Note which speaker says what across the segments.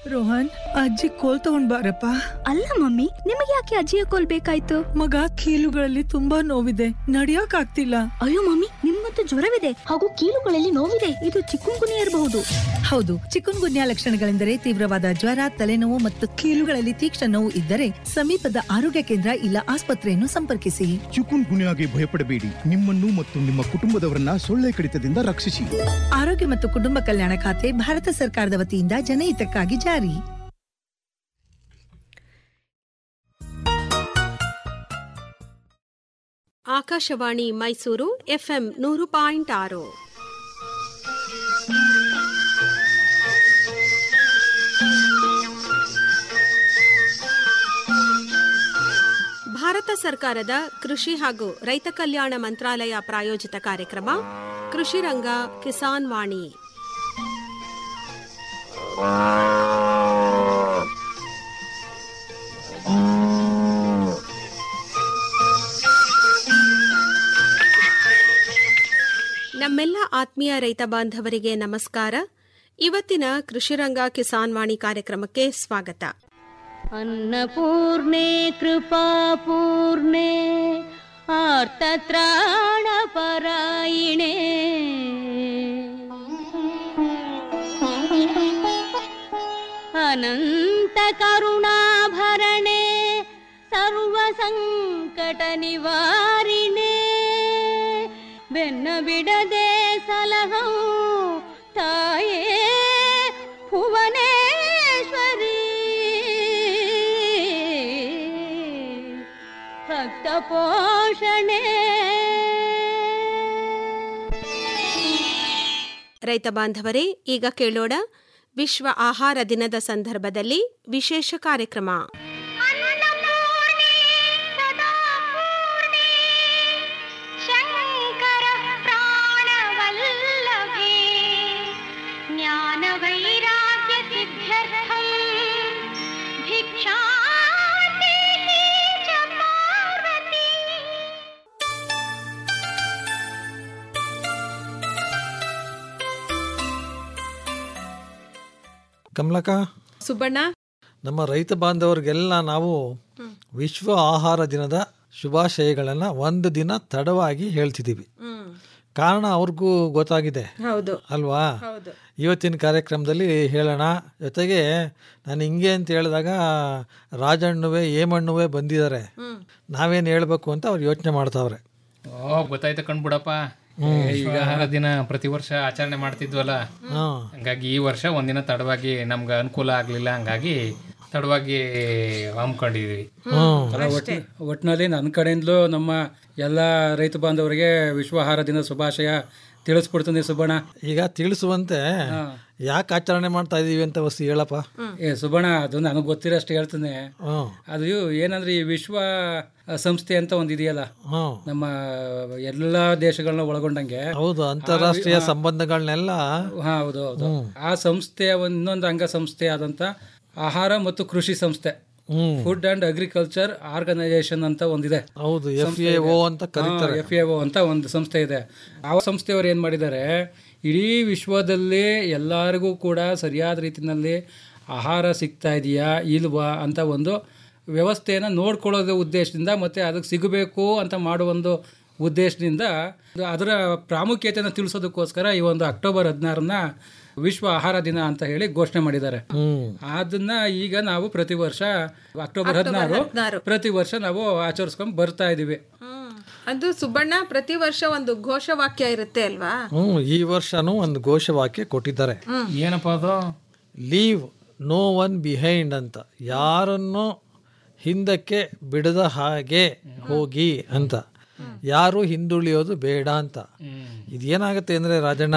Speaker 1: ರೋಹನ್ ಅಜ್ಜಿ ಕೋಲ್ ತಗೊಂಡ್ ಬಾರಪ್ಪ
Speaker 2: ಅಲ್ಲ ಮಮ್ಮಿ ನಿಮಗೆ ಯಾಕೆ ಅಜ್ಜಿಯ ಕೋಲ್ ಬೇಕಾಯ್ತು
Speaker 1: ಮಗ ಕೀಲುಗಳಲ್ಲಿ ತುಂಬಾ ನೋವಿದೆ ನಡಿಯಕ್ ಆಗ್ತಿಲ್ಲ
Speaker 2: ಅಯ್ಯೋ ಮಮ್ಮಿ ನಿಮ್ಗಂತೂ ಜ್ವರವಿದೆ ಹಾಗೂ ಕೀಲುಗಳಲ್ಲಿ ನೋವಿದೆ ಇದು ಚಿಕ್ಕುಂಗುನಿ ಇರಬಹುದು
Speaker 3: ಹೌದು ಚಿಕುನ್ ಗುನ್ಯಾ ಲಕ್ಷಣಗಳೆಂದರೆ ತೀವ್ರವಾದ ಜ್ವರ ತಲೆನೋವು ಮತ್ತು ಕೀಲುಗಳಲ್ಲಿ ತೀಕ್ಷ್ಣ ನೋವು ಇದ್ದರೆ ಸಮೀಪದ ಆರೋಗ್ಯ ಕೇಂದ್ರ ಇಲ್ಲ ಆಸ್ಪತ್ರೆಯನ್ನು ಸಂಪರ್ಕಿಸಿ
Speaker 4: ಚಿಕುನ್ ಗುನ್ಯಾಗೆ ಭಯಪಡಬೇಡಿ ನಿಮ್ಮನ್ನು ಮತ್ತು ನಿಮ್ಮ ಕುಟುಂಬದವರನ್ನ ಸೊಳ್ಳೆ ಕಡಿತದಿಂದ ರಕ್ಷಿಸಿ
Speaker 3: ಆರೋಗ್ಯ ಮತ್ತು ಕುಟುಂಬ ಕಲ್ಯಾಣ ಖಾತೆ ಭಾರತ ಸರ್ಕಾರದ ವತಿಯಿಂದ ಜನಹಿತಕ್ಕಾಗಿ ಜಾರಿ
Speaker 5: ಆಕಾಶವಾಣಿ ಮೈಸೂರು ಎಫ್ಎಂ ನೂರು ಪಾಯಿಂಟ್ ಆರು ಭಾರತ ಸರ್ಕಾರದ ಕೃಷಿ ಹಾಗೂ ರೈತ ಕಲ್ಯಾಣ ಮಂತ್ರಾಲಯ ಪ್ರಾಯೋಜಿತ ಕಾರ್ಯಕ್ರಮ ಕೃಷಿ ರಂಗ ಕಿಸಾನ್ ವಾಣಿ ನಮ್ಮೆಲ್ಲ ಆತ್ಮೀಯ ರೈತ ಬಾಂಧವರಿಗೆ ನಮಸ್ಕಾರ ಇವತ್ತಿನ ಕೃಷಿರಂಗ ಕಿಸಾನ್ ವಾಣಿ ಕಾರ್ಯಕ್ರಮಕ್ಕೆ ಸ್ವಾಗತ
Speaker 6: अन्नपूर्णे कृपापूर्णे आर्तत्राणपरायिणे अनन्तकरुणाभरणे सर्वसङ्कटनिवारिणे ಬೆನ್ನಬಿಡದೆ ಸಲಹವು ತಾಯೇ ಭುವನೇಶ್ವರಿ ಭಕ್ತ ಪೋಷಣೆ
Speaker 5: ರೈತ ಬಾಂಧವರೇ ಈಗ ಕೇಳೋಣ ವಿಶ್ವ ಆಹಾರ ದಿನದ ಸಂದರ್ಭದಲ್ಲಿ ವಿಶೇಷ ಕಾರ್ಯಕ್ರಮ
Speaker 6: ಶಂಕರ ಪ್ರಾಣವಲ್ಲಭೆ ಜ್ಞಾನ ವೈರಾಗ್ಯ ಸಿದ್ಧ್ಯರ್ಥಂ ಭಿಕ್ಷಾಂದೇಹಿ ಚ ಪಾರ್ವತಿ
Speaker 7: ಕಮಲಕ
Speaker 5: ಸುಬ್ಬಣ್ಣ
Speaker 7: ನಮ್ಮ ರೈತ ಬಾಂಧವರಿಗೆಲ್ಲ ನಾವು ವಿಶ್ವ ಆಹಾರ ದಿನದ ಶುಭಾಶಯಗಳನ್ನು ಒಂದು ದಿನ ತಡವಾಗಿ ಹೇಳ್ತಿದ್ದೀವಿ ಕಾರಣ ಅವ್ರಿಗೂ ಗೊತ್ತಾಗಿದೆ
Speaker 5: ಹೌದು
Speaker 7: ಅಲ್ವಾ
Speaker 5: ಹೌದು
Speaker 7: ಇವತ್ತಿನ ಕಾರ್ಯಕ್ರಮದಲ್ಲಿ ಹೇಳೋಣ ಜೊತೆಗೆ ನಾನು ಹಿಂಗೆ ಅಂತ ಹೇಳಿದಾಗ ರಾಜಣ್ಣುವೆ ಏಮಣ್ಣುವೆ ಬಂದಿದ್ದಾರೆ ನಾವೇನು ಹೇಳ್ಬೇಕು ಅಂತ ಅವ್ರು ಯೋಚನೆ ಮಾಡ್ತಾವ್ರೆ
Speaker 8: ಓ ಗೊತ್ತಾಯ್ತು ಕಣ್ಬಿಡಪ್ಪ ಈಗ ಆಹಾರ ದಿನ ಪ್ರತಿ ವರ್ಷ ಆಚರಣೆ ಮಾಡ್ತಿದ್ವಲ್ಲ
Speaker 7: ಹಾಂ
Speaker 8: ಹಂಗಾಗಿ ಈ ವರ್ಷ ಒಂದಿನ ತಡವಾಗಿ ನಮ್ಗೆ ಅನುಕೂಲ ಆಗ್ಲಿಲ್ಲ ಹಂಗಾಗಿ ತಡವಾಗಿ ಹಮ್ಮಿಕೊಂಡಿದ್ವಿ
Speaker 9: ಅಲ್ಲ, ಒಟ್ನ- ಒಟ್ನಲ್ಲಿ ನನ್ನ ಕಡೆಯಿಂದಲೂ ನಮ್ಮ ಎಲ್ಲ ರೈತ ಬಾಂಧವರಿಗೆ ವಿಶ್ವ ಆಹಾರ ದಿನ ಶುಭಾಶಯ ತಿಳಿಸ್ಬಿಡ್ತೀನಿ ಸುಬ್ಬಣ್ಣ
Speaker 7: ಈಗ ತಿಳಿಸುವಂತೆ ಯಾಕೆ ಆಚರಣೆ ಮಾಡ್ತಾ ಇದೀವಿ ಅಂತ ವಸ್ತು ಹೇಳಪ್ಪ
Speaker 9: ಏ ಸುಬ್ಬಣ್ಣ ಅದು ನನಗೆ ಗೊತ್ತಿರೋಷ್ಟು ಹೇಳ್ತೀನಿ
Speaker 7: ಹ್ಮ್
Speaker 9: ಅದು ಏನಂದ್ರೆ ಈ ವಿಶ್ವ ಸಂಸ್ಥೆ ಅಂತ ಒಂದು ಇದೆಯಲ್ಲ
Speaker 7: ಹ್ಮ್
Speaker 9: ನಮ್ಮ ಎಲ್ಲ ದೇಶಗಳನ್ನ ಒಳಗೊಂಡಂಗೆ
Speaker 7: ಹೌದು ಅಂತಾರಾಷ್ಟ್ರೀಯ ಸಂಬಂಧಗಳನ್ನೆಲ್ಲ
Speaker 9: ಹಾ ಹೌದು ಹೌದು ಆ ಸಂಸ್ಥೆಯ ಒಂದು ಇನ್ನೊಂದು ಅಂಗಸಂಸ್ಥೆ ಆದಂತ ಆಹಾರ ಮತ್ತು ಕೃಷಿ ಸಂಸ್ಥೆ
Speaker 7: hmm
Speaker 9: food and agriculture organisation ಅಂತ ಒಂದಿದೆ
Speaker 7: ಹೌದು ಎಫ್ ಎ ಒ ಅಂತ ಕರೀತಾರೆ
Speaker 9: ಎಫ್ ಎ ಅಂತ ಒಂದು ಸಂಸ್ಥೆ ಇದೆ ಆ ಸಂಸ್ಥೆಯವರು ಏನು ಮಾಡಿದ್ದಾರೆ ಇಡೀ ವಿಶ್ವದಲ್ಲಿ ಎಲ್ಲರಿಗೂ ಕೂಡ ಸರಿಯಾದ ರೀತಿಯಲ್ಲಿ ಆಹಾರ ಸಿಗ್ತಾ ಇದೆಯಾ ಇಲ್ವಾ ಅಂತ ಒಂದು ವ್ಯವಸ್ಥೆಯನ್ನು ನೋಡ್ಕೊಳ್ಳೋದ ಉದ್ದೇಶದಿಂದ ಮತ್ತು ಅದಕ್ಕೆ ಸಿಗಬೇಕು ಅಂತ ಮಾಡುವ ಒಂದು ಉದ್ದೇಶದಿಂದ ಅದರ ಪ್ರಾಮುಖ್ಯತೆಯನ್ನು ತಿಳಿಸೋದಕ್ಕೋಸ್ಕರ ಈ ಒಂದು ಅಕ್ಟೋಬರ್ ಹದಿನಾರನ್ನ ವಿಶ್ವ ಆಹಾರ ದಿನ ಅಂತ ಹೇಳಿ ಘೋಷಣೆ ಮಾಡಿದ್ದಾರೆ ಅದನ್ನ ಈಗ ನಾವು ಪ್ರತಿ ವರ್ಷ ಅಕ್ಟೋಬರ್ ಹದಿನಾರು ಪ್ರತಿ ವರ್ಷ ನಾವು ಆಚರಿಸ್ಕೊಂಡು ಬರ್ತಾ ಇದೀವಿ
Speaker 5: ಅದು ಸುಬ್ಬಣ್ಣ ಪ್ರತಿ ವರ್ಷ ಒಂದು ಘೋಷವಾಕ್ಯ ಇರುತ್ತೆ ಅಲ್ವಾ
Speaker 7: ಹ್ಮ್ ಈ ವರ್ಷನೂ ಒಂದು ಘೋಷವಾಕ್ಯ ಕೊಟ್ಟಿದ್ದಾರೆ
Speaker 8: ಏನಪ್ಪ ಅದು
Speaker 7: ಲೀವ್ ನೋ ಒನ್ ಬಿಹೈಂಡ್ ಅಂತ ಯಾರನ್ನು ಹಿಂದಕ್ಕೆ ಬಿಡದ ಹಾಗೆ ಹೋಗಿ ಅಂತ ಯಾರು ಹಿಂದುಳಿಯೋದು ಬೇಡ ಅಂತ ಇದೇನಾಗುತ್ತೆ ಅಂದ್ರೆ ರಾಜಣ್ಣ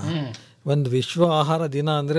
Speaker 7: ಒಂದು ವಿಶ್ವ ಆಹಾರ ದಿನ ಅಂದ್ರೆ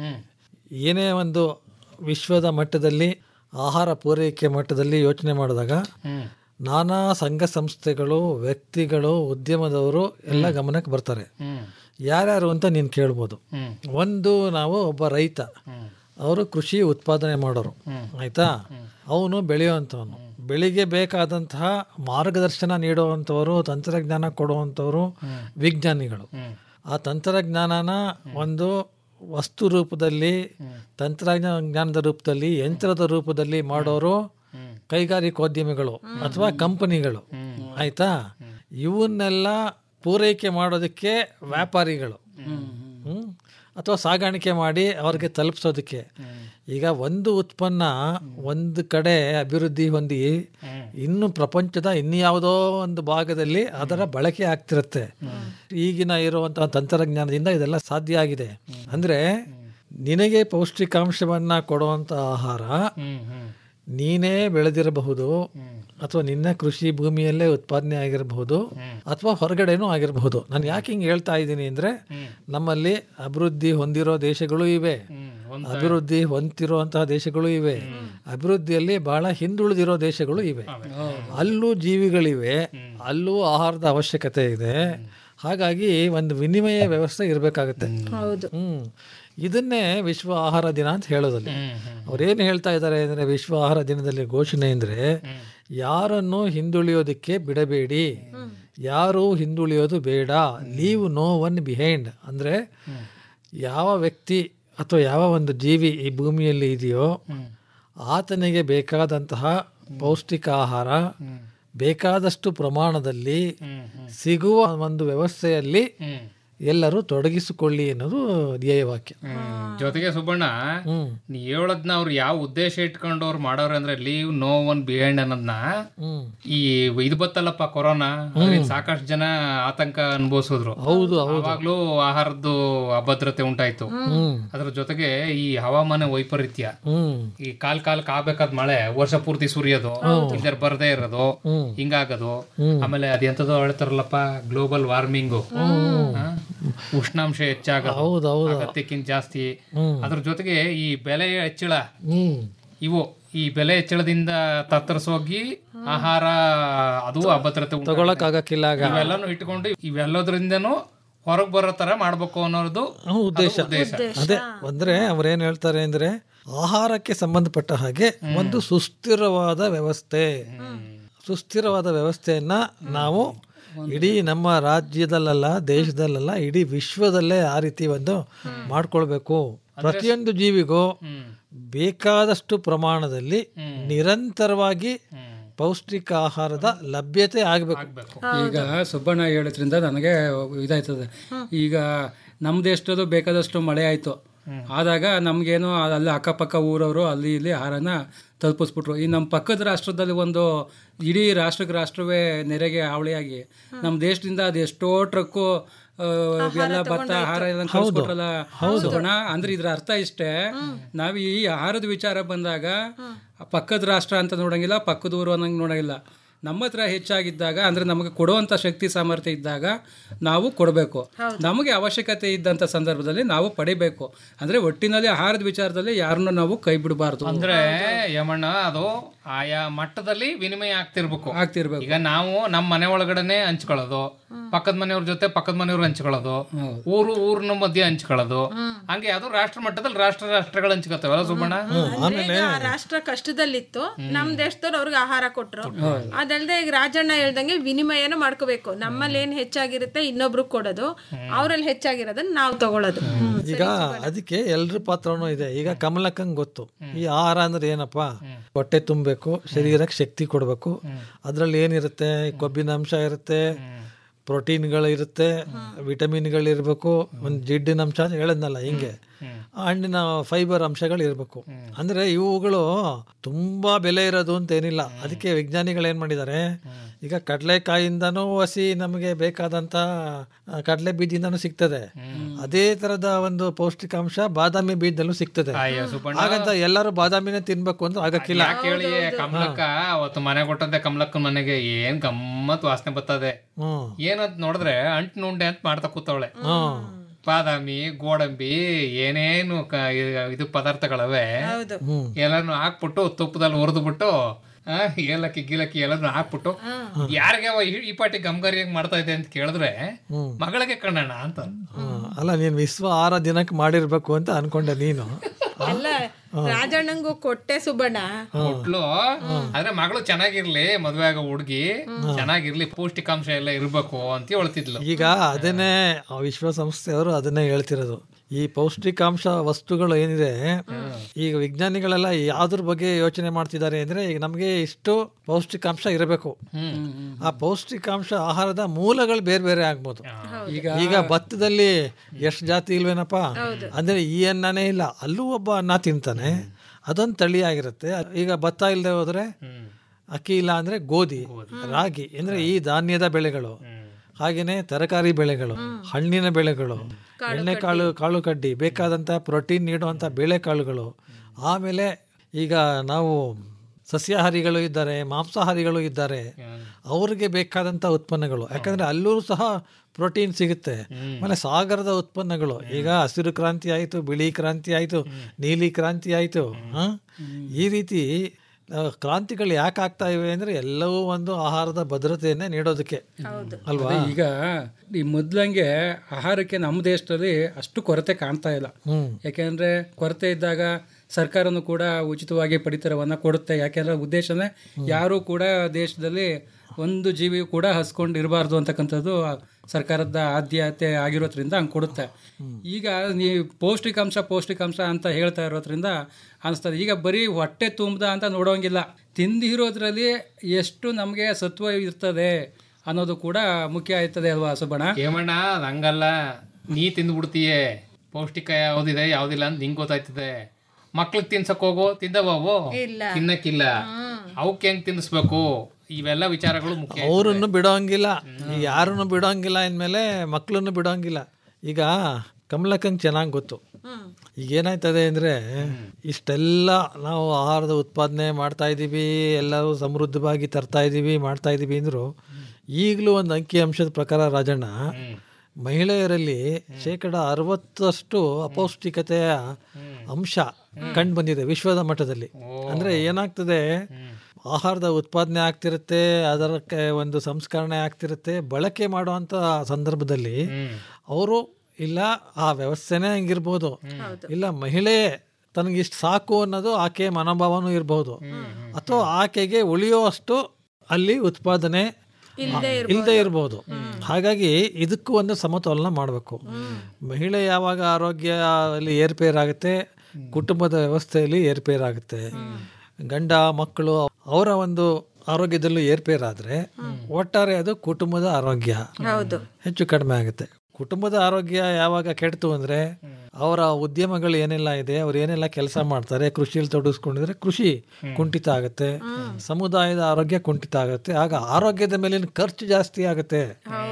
Speaker 7: ಏನೇ ಒಂದು ವಿಶ್ವದ ಮಟ್ಟದಲ್ಲಿ ಆಹಾರ ಪೂರೈಕೆ ಮಟ್ಟದಲ್ಲಿ ಯೋಚನೆ ಮಾಡಿದಾಗ ನಾನಾ ಸಂಘ ಸಂಸ್ಥೆಗಳು ವ್ಯಕ್ತಿಗಳು ಉದ್ಯಮದವರು ಎಲ್ಲ ಗಮನಕ್ಕೆ ಬರ್ತಾರೆ ಯಾರ್ಯಾರು ಅಂತ ನೀನು ಕೇಳ್ಬೋದು ಒಂದು ನಾವು ಒಬ್ಬ ರೈತ ಅವರು ಕೃಷಿ ಉತ್ಪಾದನೆ ಮಾಡೋರು ಆಯ್ತಾ ಅವನು ಬೆಳೆಯುವಂಥವನು ಬೆಳಿಗ್ಗೆ ಬೇಕಾದಂತಹ ಮಾರ್ಗದರ್ಶನ ನೀಡುವಂಥವರು ತಂತ್ರಜ್ಞಾನ ಕೊಡುವಂಥವರು ವಿಜ್ಞಾನಿಗಳು ಆ ತಂತ್ರಜ್ಞಾನನ ಒಂದು ವಸ್ತು ರೂಪದಲ್ಲಿ ತಂತ್ರಜ್ಞಾನದ ರೂಪದಲ್ಲಿ ಯಂತ್ರದ ರೂಪದಲ್ಲಿ ಮಾಡೋರು ಕೈಗಾರಿಕೋದ್ಯಮಿಗಳು ಅಥವಾ ಕಂಪನಿಗಳು ಆಯ್ತಾ ಇವನ್ನೆಲ್ಲ ಪೂರೈಕೆ ಮಾಡೋದಕ್ಕೆ ವ್ಯಾಪಾರಿಗಳು ಹ್ಮ್? ಅಥವಾ ಸಾಗಾಣಿಕೆ ಮಾಡಿ ಅವ್ರಿಗೆ ತಲುಪಿಸೋದಕ್ಕೆ ಈಗ ಒಂದು ಉತ್ಪನ್ನ ಒಂದು ಕಡೆ ಅಭಿವೃದ್ಧಿ ಹೊಂದಿ ಇನ್ನು ಪ್ರಪಂಚದ ಇನ್ಯಾವುದೋ ಒಂದು ಭಾಗದಲ್ಲಿ ಅದರ ಬಳಕೆ ಆಗ್ತಿರುತ್ತೆ ಈಗಿನ ಇರುವಂತಹ ತಂತ್ರಜ್ಞಾನದಿಂದ ಇದೆಲ್ಲ ಸಾಧ್ಯ ಆಗಿದೆ ಅಂದ್ರೆ ನಿನಗೆ ಪೌಷ್ಟಿಕಾಂಶವನ್ನ ಕೊಡುವಂತ ಆಹಾರ ನೀನೇ ಬೆಳೆದಿರಬಹುದು ಅಥವಾ ನಿನ್ನ ಕೃಷಿ ಭೂಮಿಯಲ್ಲೇ ಉತ್ಪಾದನೆ ಆಗಿರಬಹುದು ಅಥವಾ ಹೊರಗಡೆನೂ ಆಗಿರಬಹುದು ನಾನು ಯಾಕೆ ಹಿಂಗೆ ಹೇಳ್ತಾ ಇದ್ದೀನಿ ಅಂದ್ರೆ ನಮ್ಮಲ್ಲಿ ಅಭಿವೃದ್ಧಿ ಹೊಂದಿರೋ ದೇಶಗಳು ಇವೆ ಅಭಿವೃದ್ಧಿ ಹೊಂದಿರುವಂತಹ ದೇಶಗಳು ಇವೆ ಅಭಿವೃದ್ಧಿಯಲ್ಲಿ ಬಹಳ ಹಿಂದುಳಿದಿರೋ ದೇಶಗಳು ಇವೆ ಅಲ್ಲೂ ಜೀವಿಗಳಿವೆ ಅಲ್ಲೂ ಆಹಾರದ ಅವಶ್ಯಕತೆ ಇದೆ ಹಾಗಾಗಿ ಒಂದು ವಿನಿಮಯ ವ್ಯವಸ್ಥೆ ಇರಬೇಕಾಗುತ್ತೆ
Speaker 5: ಹೌದು
Speaker 7: ಹ್ಮ್ ಇದನ್ನೇ ವಿಶ್ವ ಆಹಾರ ದಿನ ಅಂತ ಹೇಳೋದಲ್ಲಿ ಅವ್ರೇನು ಹೇಳ್ತಾ ಇದ್ದಾರೆ ಅಂದ್ರೆ ವಿಶ್ವ ಆಹಾರ ದಿನದಲ್ಲಿ ಘೋಷಣೆ ಅಂದ್ರೆ ಯಾರನ್ನು ಹಿಂದುಳಿಯೋದಕ್ಕೆ ಬಿಡಬೇಡಿ ಯಾರು ಹಿಂದುಳಿಯೋದು ಬೇಡ ಲೀವ್ ನೋ ಒನ್ ಬಿಹೈಂಡ್ ಅಂದ್ರೆ ಯಾವ ವ್ಯಕ್ತಿ ಅಥವಾ ಯಾವ ಒಂದು ಜೀವಿ ಈ ಭೂಮಿಯಲ್ಲಿ ಇದೆಯೋ ಆತನಿಗೆ ಬೇಕಾದಂತಹ ಪೌಷ್ಟಿಕ ಆಹಾರ ಬೇಕಾದಷ್ಟು ಪ್ರಮಾಣದಲ್ಲಿ ಸಿಗುವ ಒಂದು ವ್ಯವಸ್ಥೆಯಲ್ಲಿ ಎಲ್ಲರೂ ತೊಡಗಿಸಿಕೊಳ್ಳಿ ಅನ್ನೋದು ಧ್ಯೇಯವಾಕ್ಯ
Speaker 8: ಜೊತೆಗೆ ಸುಬ್ಬಣ್ಣ ನೀ ಹೇಳದ್ನ ಅವ್ರು ಯಾವ ಉದ್ದೇಶ ಇಟ್ಕೊಂಡು ಅವ್ರು ಮಾಡೋರು ಅಂದ್ರೆ ಲೀವ್ ನೋ ಒನ್ ಬಿಹೈಂಡ್ ಅನ್ನೋದ್ನ ಈ ಇದು ಬತ್ತಲ್ಲಪ್ಪ ಕೊರೋನಾ ಅದ್ರಿಂದ ಸಾಕಷ್ಟು ಜನ ಆತಂಕ ಅನುಭವಿಸಿದ್ರು
Speaker 7: ಹೌದು
Speaker 8: ಅವಾಗ್ಲೂ ಆಹಾರದ್ದು ಅಭದ್ರತೆ ಉಂಟಾಯ್ತು ಅದ್ರ ಜೊತೆಗೆ ಈ ಹವಾಮಾನ ವೈಪರೀತ್ಯ
Speaker 7: ಹ್ಮ್
Speaker 8: ಈ ಕಾಲ್ ಕಾಲಕ್ಕೆ ಆಗ್ಬೇಕಾದ ಮಳೆ ವರ್ಷ ಪೂರ್ತಿ ಸುರಿಯೋದು ಇಲ್ದರ್ ಬರದೇ ಇರೋದು ಹಿಂಗಾಗೋದು ಆಮೇಲೆ ಅದೆಂತದೋ ಹೇಳ್ತಾರಲ್ಲಪ್ಪ ಗ್ಲೋಬಲ್ ವಾರ್ಮಿಂಗು ಉಷ್ಣಾಂಶ ಹೆಚ್ಚಾಗೋದು
Speaker 7: ಹೌದೌದು
Speaker 8: ಅಗತ್ಯಕ್ಕಿಂತ ಜಾಸ್ತಿ ಅದ್ರ ಜೊತೆಗೆ ಈ ಬೆಲೆ ಹೆಚ್ಚಳ
Speaker 7: ಹ್ಮ್
Speaker 8: ಇವು ಈ ಬೆಲೆ ಹೆಚ್ಚಳದಿಂದ ತತ್ತರಿಸೋಗಿ ಆಹಾರ ಅದು ಅಭದ್ರತೆ ಉಂಟಾಗುತ್ತೆ.
Speaker 7: ತಗೊಳಕ್ ಆಗಕ್ಕಿಲ್ಲ ಆಗ
Speaker 8: ಇವೆಲ್ಲಾನು ಇಟ್ಕೊಂಡು ಇವೆಲ್ಲದ್ರಿಂದನೂ ಹೊರಗ್ ಬರೋ ತರ ಮಾಡ್ಬೇಕು ಅನ್ನೋದು
Speaker 7: ಹ್ಮ್, ಉದ್ದೇಶ ಅದೇ ಅಂದ್ರೆ ಅವ್ರೇನ್ ಹೇಳ್ತಾರೆ ಅಂದ್ರೆ ಆಹಾರಕ್ಕೆ ಸಂಬಂಧಪಟ್ಟ ಹಾಗೆ ಒಂದು ಸುಸ್ಥಿರವಾದ ವ್ಯವಸ್ಥೆ ಸುಸ್ಥಿರವಾದ ವ್ಯವಸ್ಥೆಯನ್ನ ನಾವು ಇಡೀ ನಮ್ಮ ರಾಜ್ಯದಲ್ಲ ದೇಶದಲ್ಲ ಇಡೀ ವಿಶ್ವದಲ್ಲೇ ಆ ರೀತಿ ಒಂದು ಮಾಡ್ಕೊಳ್ಬೇಕು ಪ್ರತಿಯೊಂದು ಜೀವಿಗೂ ಬೇಕಾದಷ್ಟು ಪ್ರಮಾಣದಲ್ಲಿ ನಿರಂತರವಾಗಿ ಪೌಷ್ಟಿಕ ಆಹಾರದ ಲಭ್ಯತೆ ಆಗಬೇಕು
Speaker 9: ಈಗ ಸುಬ್ಬಣ್ಣ ಹೇಳೋದ್ರಿಂದ ನನಗೆ ಇದಾಯ್ತದೆ ಈಗ ನಮ್ಮ ದೇಶದಲ್ಲೂ ಬೇಕಾದಷ್ಟು ಮಳೆ ಆಯಿತು ಆದಾಗ ನಮಗೇನೋ ಅಲ್ಲಿ ಅಕ್ಕಪಕ್ಕ ಊರವರು ಅಲ್ಲಿ ಇಲ್ಲಿ ಆಹಾರನ ತಲುಪಿಸ್ಬಿಟ್ರು ಈ ನಮ್ಮ ಪಕ್ಕದ ರಾಷ್ಟ್ರದಲ್ಲಿ ಒಂದು ಇಡೀ ರಾಷ್ಟ್ರಕ್ಕೆ ರಾಷ್ಟ್ರವೇ ನೆರೆಗೆ ಹಾವಳಿಯಾಗಿ ನಮ್ಮ ದೇಶದಿಂದ ಅದು ಎಷ್ಟೋ ಟ್ರಕ್ಕು ಆ, ಎಲ್ಲ ಭತ್ತ ಆಹಾರ ಎಲ್ಲ ಕಳಿಸ್ಬಿಟ್ರಲ್ಲ ಸುಬ್ಬಣ್ಣ ಅಂದ್ರೆ ಇದ್ರ ಅರ್ಥ ಇಷ್ಟೇ ನಾವು ಈ ಆಹಾರದ ವಿಚಾರ ಬಂದಾಗ ಪಕ್ಕದ ರಾಷ್ಟ್ರ ಅಂತ ನೋಡಂಗಿಲ್ಲ ಪಕ್ಕದ ಊರು ಅನ್ನಂಗೆ ನೋಡಂಗಿಲ್ಲ ನಮ್ಮ ಹತ್ರ ಹೆಚ್ಚಾಗಿದ್ದಾಗ ಅಂದ್ರೆ ನಮಗೆ ಕೊಡುವಂತ ಶಕ್ತಿ ಸಾಮರ್ಥ್ಯ ಇದ್ದಾಗ ನಾವು ಕೊಡಬೇಕು ನಮಗೆ ಅವಶ್ಯಕತೆ ಇದ್ದಂತ ಸಂದರ್ಭದಲ್ಲಿ ನಾವು ಪಡಿಬೇಕು ಅಂದ್ರೆ ಒಟ್ಟಿನಲ್ಲಿ ಆಹಾರದ ವಿಚಾರದಲ್ಲಿ ಯಾರನ್ನು ನಾವು ಕೈ ಬಿಡಬಾರ್ದು
Speaker 8: ಅಂದ್ರೆ ಯಮಣ್ಣ ಅದು ಆಯಾ ಮಟ್ಟದಲ್ಲಿ ವಿನಿಮಯ ಆಗ್ತಿರ್ಬೇಕು
Speaker 9: ಆಗ್ತಿರ್ಬೇಕು
Speaker 8: ಈಗ ನಾವು ನಮ್ಮ ಮನೆ ಒಳಗಡೆನೆ ಹಂಚ್ಕೊಳ್ಳೋದು ಪಕ್ಕದ ಮನೆಯವ್ರ ಜೊತೆ ಪಕ್ಕದ ಮನೆಯವ್ರು ಹಂಚ್ಕೊಳ್ಳೋದು ಊರು ಊರಿನ ಮಧ್ಯೆ ಹಂಚ್ಕೊಳ್ಳೋದು ಹಂಗೆ ಅದು ರಾಷ್ಟ್ರ ಮಟ್ಟದಲ್ಲಿ ರಾಷ್ಟ್ರ ರಾಷ್ಟ್ರಗಳು ಹಂಚ್ಕೊತಾವಲ್ಲ ಸುಬ್ಬಣ್ಣ
Speaker 5: ಈಗ ಆ ರಾಷ್ಟ್ರ ಕಷ್ಟದಲ್ಲಿತ್ತು ನಮ್ ದೇಶದವ್ರು ಅವ್ರಿಗೆ ಆಹಾರ ಕೊಟ್ರು ಅದಲ್ದೆ ಈಗ ರಾಜಣ್ಣ ಹೇಳ್ದಂಗೆ ವಿನಿಮಯನ ಮಾಡ್ಕೋಬೇಕು ನಮ್ಮಲ್ಲಿ ಏನ್ ಹೆಚ್ಚಾಗಿರುತ್ತೆ ಇನ್ನೊಬ್ರು ಕೊಡೋದು ಅವ್ರಲ್ಲಿ ಹೆಚ್ಚಾಗಿರೋದನ್ನ ನಾವು ತಗೊಳ್ಳೋದು
Speaker 7: ಈಗ ಅದಕ್ಕೆ ಎಲ್ರ ಪಾತ್ರನೂ ಇದೆ ಈಗ ಕಮಲಕ್ಕಂಗ್ ಗೊತ್ತು ಈ ಆಹಾರ ಅಂದ್ರೆ ಏನಪ್ಪಾ ಹೊಟ್ಟೆ ತುಂಬಬೇಕು ಶರೀರಕ್ಕೆ ಶಕ್ತಿ ಕೊಡಬೇಕು ಅದ್ರಲ್ಲಿ ಏನಿರುತ್ತೆ ಕೊಬ್ಬಿನ ಅಂಶ ಇರುತ್ತೆ ಪ್ರೋಟೀನ್ಗಳು ಇರುತ್ತೆ ವಿಟಮಿನ್ಗಳು ಇರಬೇಕು ಒಂದು ಜಿಡ್ಡಿನ ಅಂಶ ಅಂತ ಹೇಳದ್ನಲ್ಲ ಹಿಂಗೆ ಹಣ್ಣಿನ ಫೈಬರ್ ಅಂಶಗಳು ಇರಬೇಕು ಅಂದ್ರೆ ಇವುಗಳು ತುಂಬಾ ಬೆಲೆ ಇರೋದು ಅಂತ ಏನಿಲ್ಲ ಅದಕ್ಕೆ ವಿಜ್ಞಾನಿಗಳು ಏನ್ ಮಾಡಿದ್ದಾರೆ ಈಗ ಕಡಲೆಕಾಯಿಂದನೂ ಹಸಿ ನಮಗೆ ಬೇಕಾದಂತ ಆ, ಕಡಲೆ ಬೀಜದಿಂದನೂ ಸಿಗ್ತದೆ ಅದೇ ತರದ ಒಂದು ಪೌಷ್ಟಿಕಾಂಶ ಬಾದಾಮಿ ಬೀಜದಲ್ಲೂ ಸಿಗ್ತದೆ
Speaker 8: ಅಯ್ಯೋ ಸುಬ್ಬಣ್ಣ
Speaker 7: ಹಾಗಂತ ಎಲ್ಲರೂ ಬಾದಾಮಿನೇ ತಿನ್ಬೇಕು ಅಂತ ಆಗಕ್ಕಿಲ್ಲ
Speaker 8: ಯಾಕೆ ಹೇಳಿ ಕಮಲಕ್ಕ ಅವತ್ತು ಮನೆ ಕೊಟ್ಟಂತೆ ಕಮಲಕ್ಕ ಮನೆಗೆ ಏನ್ ಗಮ್ಮತ್ ವಾಸನೆ ಬರ್ತದೆ
Speaker 7: ಹ್ಮ್
Speaker 8: ಏನಂತ ನೋಡಿದ್ರೆ ಅಂಟ್ ನುಂಡೆ ಅಂತ ಮಾಡ್ತಾ ಕೂತವಳೆ
Speaker 7: ಹ್ಮ್
Speaker 8: ಬಾದಾಮಿ ಗೋಡಂಬಿ ಏನೇನು ಕ- ಇದು ಪದಾರ್ಥಗಳವೆ ಎಲ್ಲಾನು ಹಾಕ್ಬಿಟ್ಟು ತುಪ್ಪದಲ್ಲಿ ಹುರಿದು ಬಿಟ್ಟು ಏಲಕ್ಕಿ ಗೀಲಕ್ಕಿ ಎಲ್ಲಾನು ಹಾಕ್ಬಿಟ್ಟು ಯಾರಿಗೆ ಅವ ಈ- ಈ ಪಾಟಿ ಗಮ್ಗರಿಯಾಗಿ ಮಾಡ್ತಾ ಇದೆ ಅಂತ ಕೇಳಿದ್ರೆ ಮಗಳಿಗೆ ಕಣ್ಣಣ್ಣ ಅಂತ
Speaker 7: ಹ್ಮ್. ಅಲ್ಲ ನೀನ್ ವಿಶ್ವ ಆಹಾರ ದಿನಕ್ಕೆ ಮಾಡಿರ್ಬೇಕು ಅಂತ ಅನ್ಕೊಂಡೆ ನೀನು
Speaker 5: ಎಲ್ಲ ರಾಜಣ್ಣಂಗೂ ಕೊಟ್ಟೆ ಸುಬ್ಬಣ್ಣ
Speaker 8: ಕೊಟ್ಲು ಆದ್ರೆ ಮಗಳು ಚೆನ್ನಾಗಿರ್ಲಿ ಮದ್ವೆ ಆಗೋ ಹುಡ್ಗಿ ಚೆನ್ನಾಗಿರ್ಲಿ ಪೌಷ್ಟಿಕಾಂಶ ಎಲ್ಲ ಇರ್ಬೇಕು ಅಂತ ಹೇಳ್ತಿದ್ಲು
Speaker 7: ಈಗ ಅದನ್ನೇ ಆ ವಿಶ್ವಸಂಸ್ಥೆಯವರು ಅದನ್ನೇ ಹೇಳ್ತಿರೋದು ಈ ಪೌಷ್ಟಿಕಾಂಶ ವಸ್ತುಗಳು ಏನಿದೆ ಈಗ ವಿಜ್ಞಾನಿಗಳೆಲ್ಲ ಯಾವ್ದ್ರ ಬಗ್ಗೆ ಯೋಚನೆ ಮಾಡ್ತಿದ್ದಾರೆ ಅಂದ್ರೆ ಈಗ ನಮಗೆ ಇಷ್ಟು ಪೌಷ್ಟಿಕಾಂಶ ಇರಬೇಕು ಆ ಪೌಷ್ಟಿಕಾಂಶ ಆಹಾರದ ಮೂಲಗಳು ಬೇರೆ ಬೇರೆ ಆಗ್ಬೋದು
Speaker 9: ಈಗ
Speaker 7: ಈಗ ಭತ್ತದಲ್ಲಿ ಎಷ್ಟು ಜಾತಿ ಇಲ್ವೇನಪ್ಪ ಅಂದ್ರೆ ಈ ಅನ್ನನೇ ಇಲ್ಲ ಅಲ್ಲೂ ಒಬ್ಬ ಅನ್ನ ತಿಂತಾನೆ ಅದೊಂದು ತಳಿ ಆಗಿರುತ್ತೆ ಈಗ ಭತ್ತ ಇಲ್ಲದೆ ಹೋದ್ರೆ ಅಕ್ಕಿ ಇಲ್ಲ ಅಂದ್ರೆ ಗೋಧಿ ರಾಗಿ ಅಂದ್ರೆ ಈ ಧಾನ್ಯದ ಬೆಳೆಗಳು ಹಾಗೇನೆ ತರಕಾರಿ ಬೆಳೆಗಳು ಹಣ್ಣಿನ ಬೆಳೆಗಳು ಎಣ್ಣೆಕಾಳು ಕಾಳು ಕಡ್ಡಿ ಬೇಕಾದಂತ ಪ್ರೋಟೀನ್ ನೀಡುವಂತ ಬೇಳೆಕಾಳುಗಳು ಆಮೇಲೆ ಈಗ ನಾವು ಸಸ್ಯಾಹಾರಿಗಳು ಇದ್ದಾರೆ ಮಾಂಸಾಹಾರಿಗಳು ಇದ್ದಾರೆ ಅವ್ರಿಗೆ ಬೇಕಾದಂತ ಉತ್ಪನ್ನಗಳು ಯಾಕಂದ್ರೆ ಅಲ್ಲೂ ಸಹ ಪ್ರೋಟೀನ್ ಸಿಗುತ್ತೆ ಆಮೇಲೆ ಸಾಗರದ ಉತ್ಪನ್ನಗಳು ಈಗ ಹಸಿರು ಕ್ರಾಂತಿ ಆಯಿತು ಬಿಳಿ ಕ್ರಾಂತಿ ಆಯಿತು ನೀಲಿ ಕ್ರಾಂತಿ ಆಯಿತು ಈ ರೀತಿ ಆ, ಕ್ರಾಂತಿಗಳು ಯಾಕೆ ಆಗ್ತಾ ಇವೆ ಅಂದ್ರೆ ಎಲ್ಲವೂ ಒಂದು ಆಹಾರದ ಭದ್ರತೆಯನ್ನೇ ನೀಡೋದಕ್ಕೆ ಅಲ್ವಾ
Speaker 9: ಅದೇ ಈಗ ಈ ಮೊದ್ಲಂಗೆ ಆಹಾರಕ್ಕೆ ನಮ್ಮ ದೇಶದಲ್ಲಿ ಅಷ್ಟು ಕೊರತೆ ಕಾಣ್ತಾ ಇಲ್ಲ ಯಾಕೆಂದ್ರೆ ಕೊರತೆ ಇದ್ದಾಗ ಸರ್ಕಾರನು ಕೂಡ ಉಚಿತವಾಗಿ ಪಡಿತರವನ್ನ ಕೊಡುತ್ತೆ ಯಾಕೆಂದ್ರೆ ಉದ್ದೇಶನೇ ಯಾರು ಕೂಡ ದೇಶದಲ್ಲಿ ಒಂದು ಜೀವಿಯು ಕೂಡ ಹಸ್ಕೊಂಡು ಇರಬಾರ್ದು ಅಂತಕ್ಕಂಥದ್ದು ಸರ್ಕಾರದ ಆದ್ಯತೆ ಆಗಿರೋದ್ರಿಂದ ಹಂಗೆ ಕೊಡುತ್ತೆ ಈಗ ನೀವು ಪೌಷ್ಟಿಕಾಂಶ ಪೌಷ್ಟಿಕಾಂಶ ಅಂತ ಹೇಳ್ತಾ ಇರೋದ್ರಿಂದ ಅನಿಸ್ತದೆ ಈಗ ಬರೀ ಹೊಟ್ಟೆ ತುಂಬದ ಅಂತ ನೋಡೋಂಗಿಲ್ಲ ತಿಂದಿರೋದ್ರಲ್ಲಿ ಎಷ್ಟು ನಮಗೆ ಸತ್ವ ಇರ್ತದೆ ಅನ್ನೋದು ಕೂಡ ಮುಖ್ಯ ಆಯ್ತದೆ ಅಲ್ವಾ ಸುಬ್ಬಣ್ಣ
Speaker 8: ಹೇಮಣ್ಣ ಅದ್ ಹಂಗಲ್ಲ ನೀ ತಿಂದ್ಬಿಡ್ತೀಯೇ ಪೌಷ್ಟಿಕ ಯಾವ್ದಿದೆ ಯಾವ್ದಿಲ್ಲ ಅಂತ ನಿಂಗೆ ಗೊತ್ತಾಯ್ತದೆ ಮಕ್ಳಿಗೆ ತಿನ್ಸಕ್ ಹೋಗು ತಿಂದವು ತಿನ್ನಕ್ಕಿಲ್ಲ ಅವಕ್ಕೆ ಹೆಂಗ್ ತಿನ್ನಿಸ್ಬೇಕು ಇವೆಲ್ಲ ವಿಚಾರಗಳು ಮುಖ್ಯ
Speaker 7: ಅವ್ರನ್ನು ಬಿಡೋಂಗಿಲ್ಲ ಈಗ ಯಾರನ್ನು ಬಿಡೋಂಗಿಲ್ಲ ಅಂದಮೇಲೆ ಮಕ್ಕಳನ್ನು ಬಿಡೋಂಗಿಲ್ಲ ಈಗ ಕಮಲಕ್ಕಂಗೆ ಚೆನ್ನಾಗಿ ಗೊತ್ತು ಈಗ ಏನಾಯ್ತದೆ ಅಂದರೆ ಇಷ್ಟೆಲ್ಲ ನಾವು ಆಹಾರದ ಉತ್ಪಾದನೆ ಮಾಡ್ತಾ ಇದ್ದೀವಿ ಎಲ್ಲರೂ ಸಮೃದ್ಧವಾಗಿ ತರ್ತಾ ಇದ್ದೀವಿ ಮಾಡ್ತಾ ಇದ್ದೀವಿ ಅಂದರು ಈಗಲೂ ಒಂದು ಅಂಕಿ ಅಂಶದ ಪ್ರಕಾರ ರಾಜಣ್ಣ ಮಹಿಳೆಯರಲ್ಲಿ ಶೇಕಡ ಅರವತ್ತಷ್ಟು ಅಪೌಷ್ಟಿಕತೆಯ ಅಂಶ ಕಂಡು ಬಂದಿದೆ ವಿಶ್ವದ ಮಟ್ಟದಲ್ಲಿ ಅಂದ್ರೆ ಏನಾಗ್ತದೆ ಆಹಾರದ ಉತ್ಪಾದನೆ ಆಗ್ತಿರುತ್ತೆ ಅದಕ್ಕೆ ಒಂದು ಸಂಸ್ಕರಣೆ ಆಗ್ತಿರುತ್ತೆ ಬಳಕೆ ಮಾಡುವಂತ ಸಂದರ್ಭದಲ್ಲಿ ಅವರು ಇಲ್ಲ ಆ ವ್ಯವಸ್ಥೆನೇ ಹಂಗಿರ್ಬೋದು ಇಲ್ಲ ಮಹಿಳೆ ತನಗಿಷ್ಟು ಸಾಕು ಅನ್ನೋದು ಆಕೆ ಮನೋಭಾವನೂ ಇರಬಹುದು ಅಥವಾ ಆಕೆಗೆ ಉಳಿಯುವಷ್ಟು ಅಲ್ಲಿ ಉತ್ಪಾದನೆ ಇಲ್ಲದೆ ಇರ್ಬೋದು ಹಾಗಾಗಿ ಇದಕ್ಕೂ ಒಂದು ಸಮತೋಲನ ಮಾಡಬೇಕು ಮಹಿಳೆ ಯಾವಾಗ ಆರೋಗ್ಯ ಅಲ್ಲಿ ಏರ್ಪೇರಾಗುತ್ತೆ ಕುಟುಂಬದ ವ್ಯವಸ್ಥೆಯಲ್ಲಿ ಏರ್ಪೇರಾಗುತ್ತೆ ಗಂಡ ಮಕ್ಕಳು ಅವರ ಒಂದು ಆರೋಗ್ಯದಲ್ಲೂ ಏರ್ಪೇರಾದ್ರೆ ಒಟ್ಟಾರೆ ಅದು ಕುಟುಂಬದ ಆರೋಗ್ಯ ಹೆಚ್ಚು ಕಡಿಮೆ ಆಗುತ್ತೆ ಕುಟುಂಬದ ಆರೋಗ್ಯ ಯಾವಾಗ ಕೆಡ್ತು ಅಂದ್ರೆ ಅವರ ಉದ್ಯಮಗಳು ಏನೆಲ್ಲ ಇದೆ ಅವ್ರು ಏನೆಲ್ಲ ಕೆಲಸ ಮಾಡ್ತಾರೆ ಕೃಷಿಯಲ್ಲಿ ತೊಡಗಿಸ್ಕೊಂಡಿದ್ರೆ ಕೃಷಿ ಕುಂಠಿತ ಆಗುತ್ತೆ ಸಮುದಾಯದ ಆರೋಗ್ಯ ಕುಂಠಿತ ಆಗುತ್ತೆ ಆಗ ಆರೋಗ್ಯದ ಮೇಲಿನ ಖರ್ಚು ಜಾಸ್ತಿ ಆಗುತ್ತೆ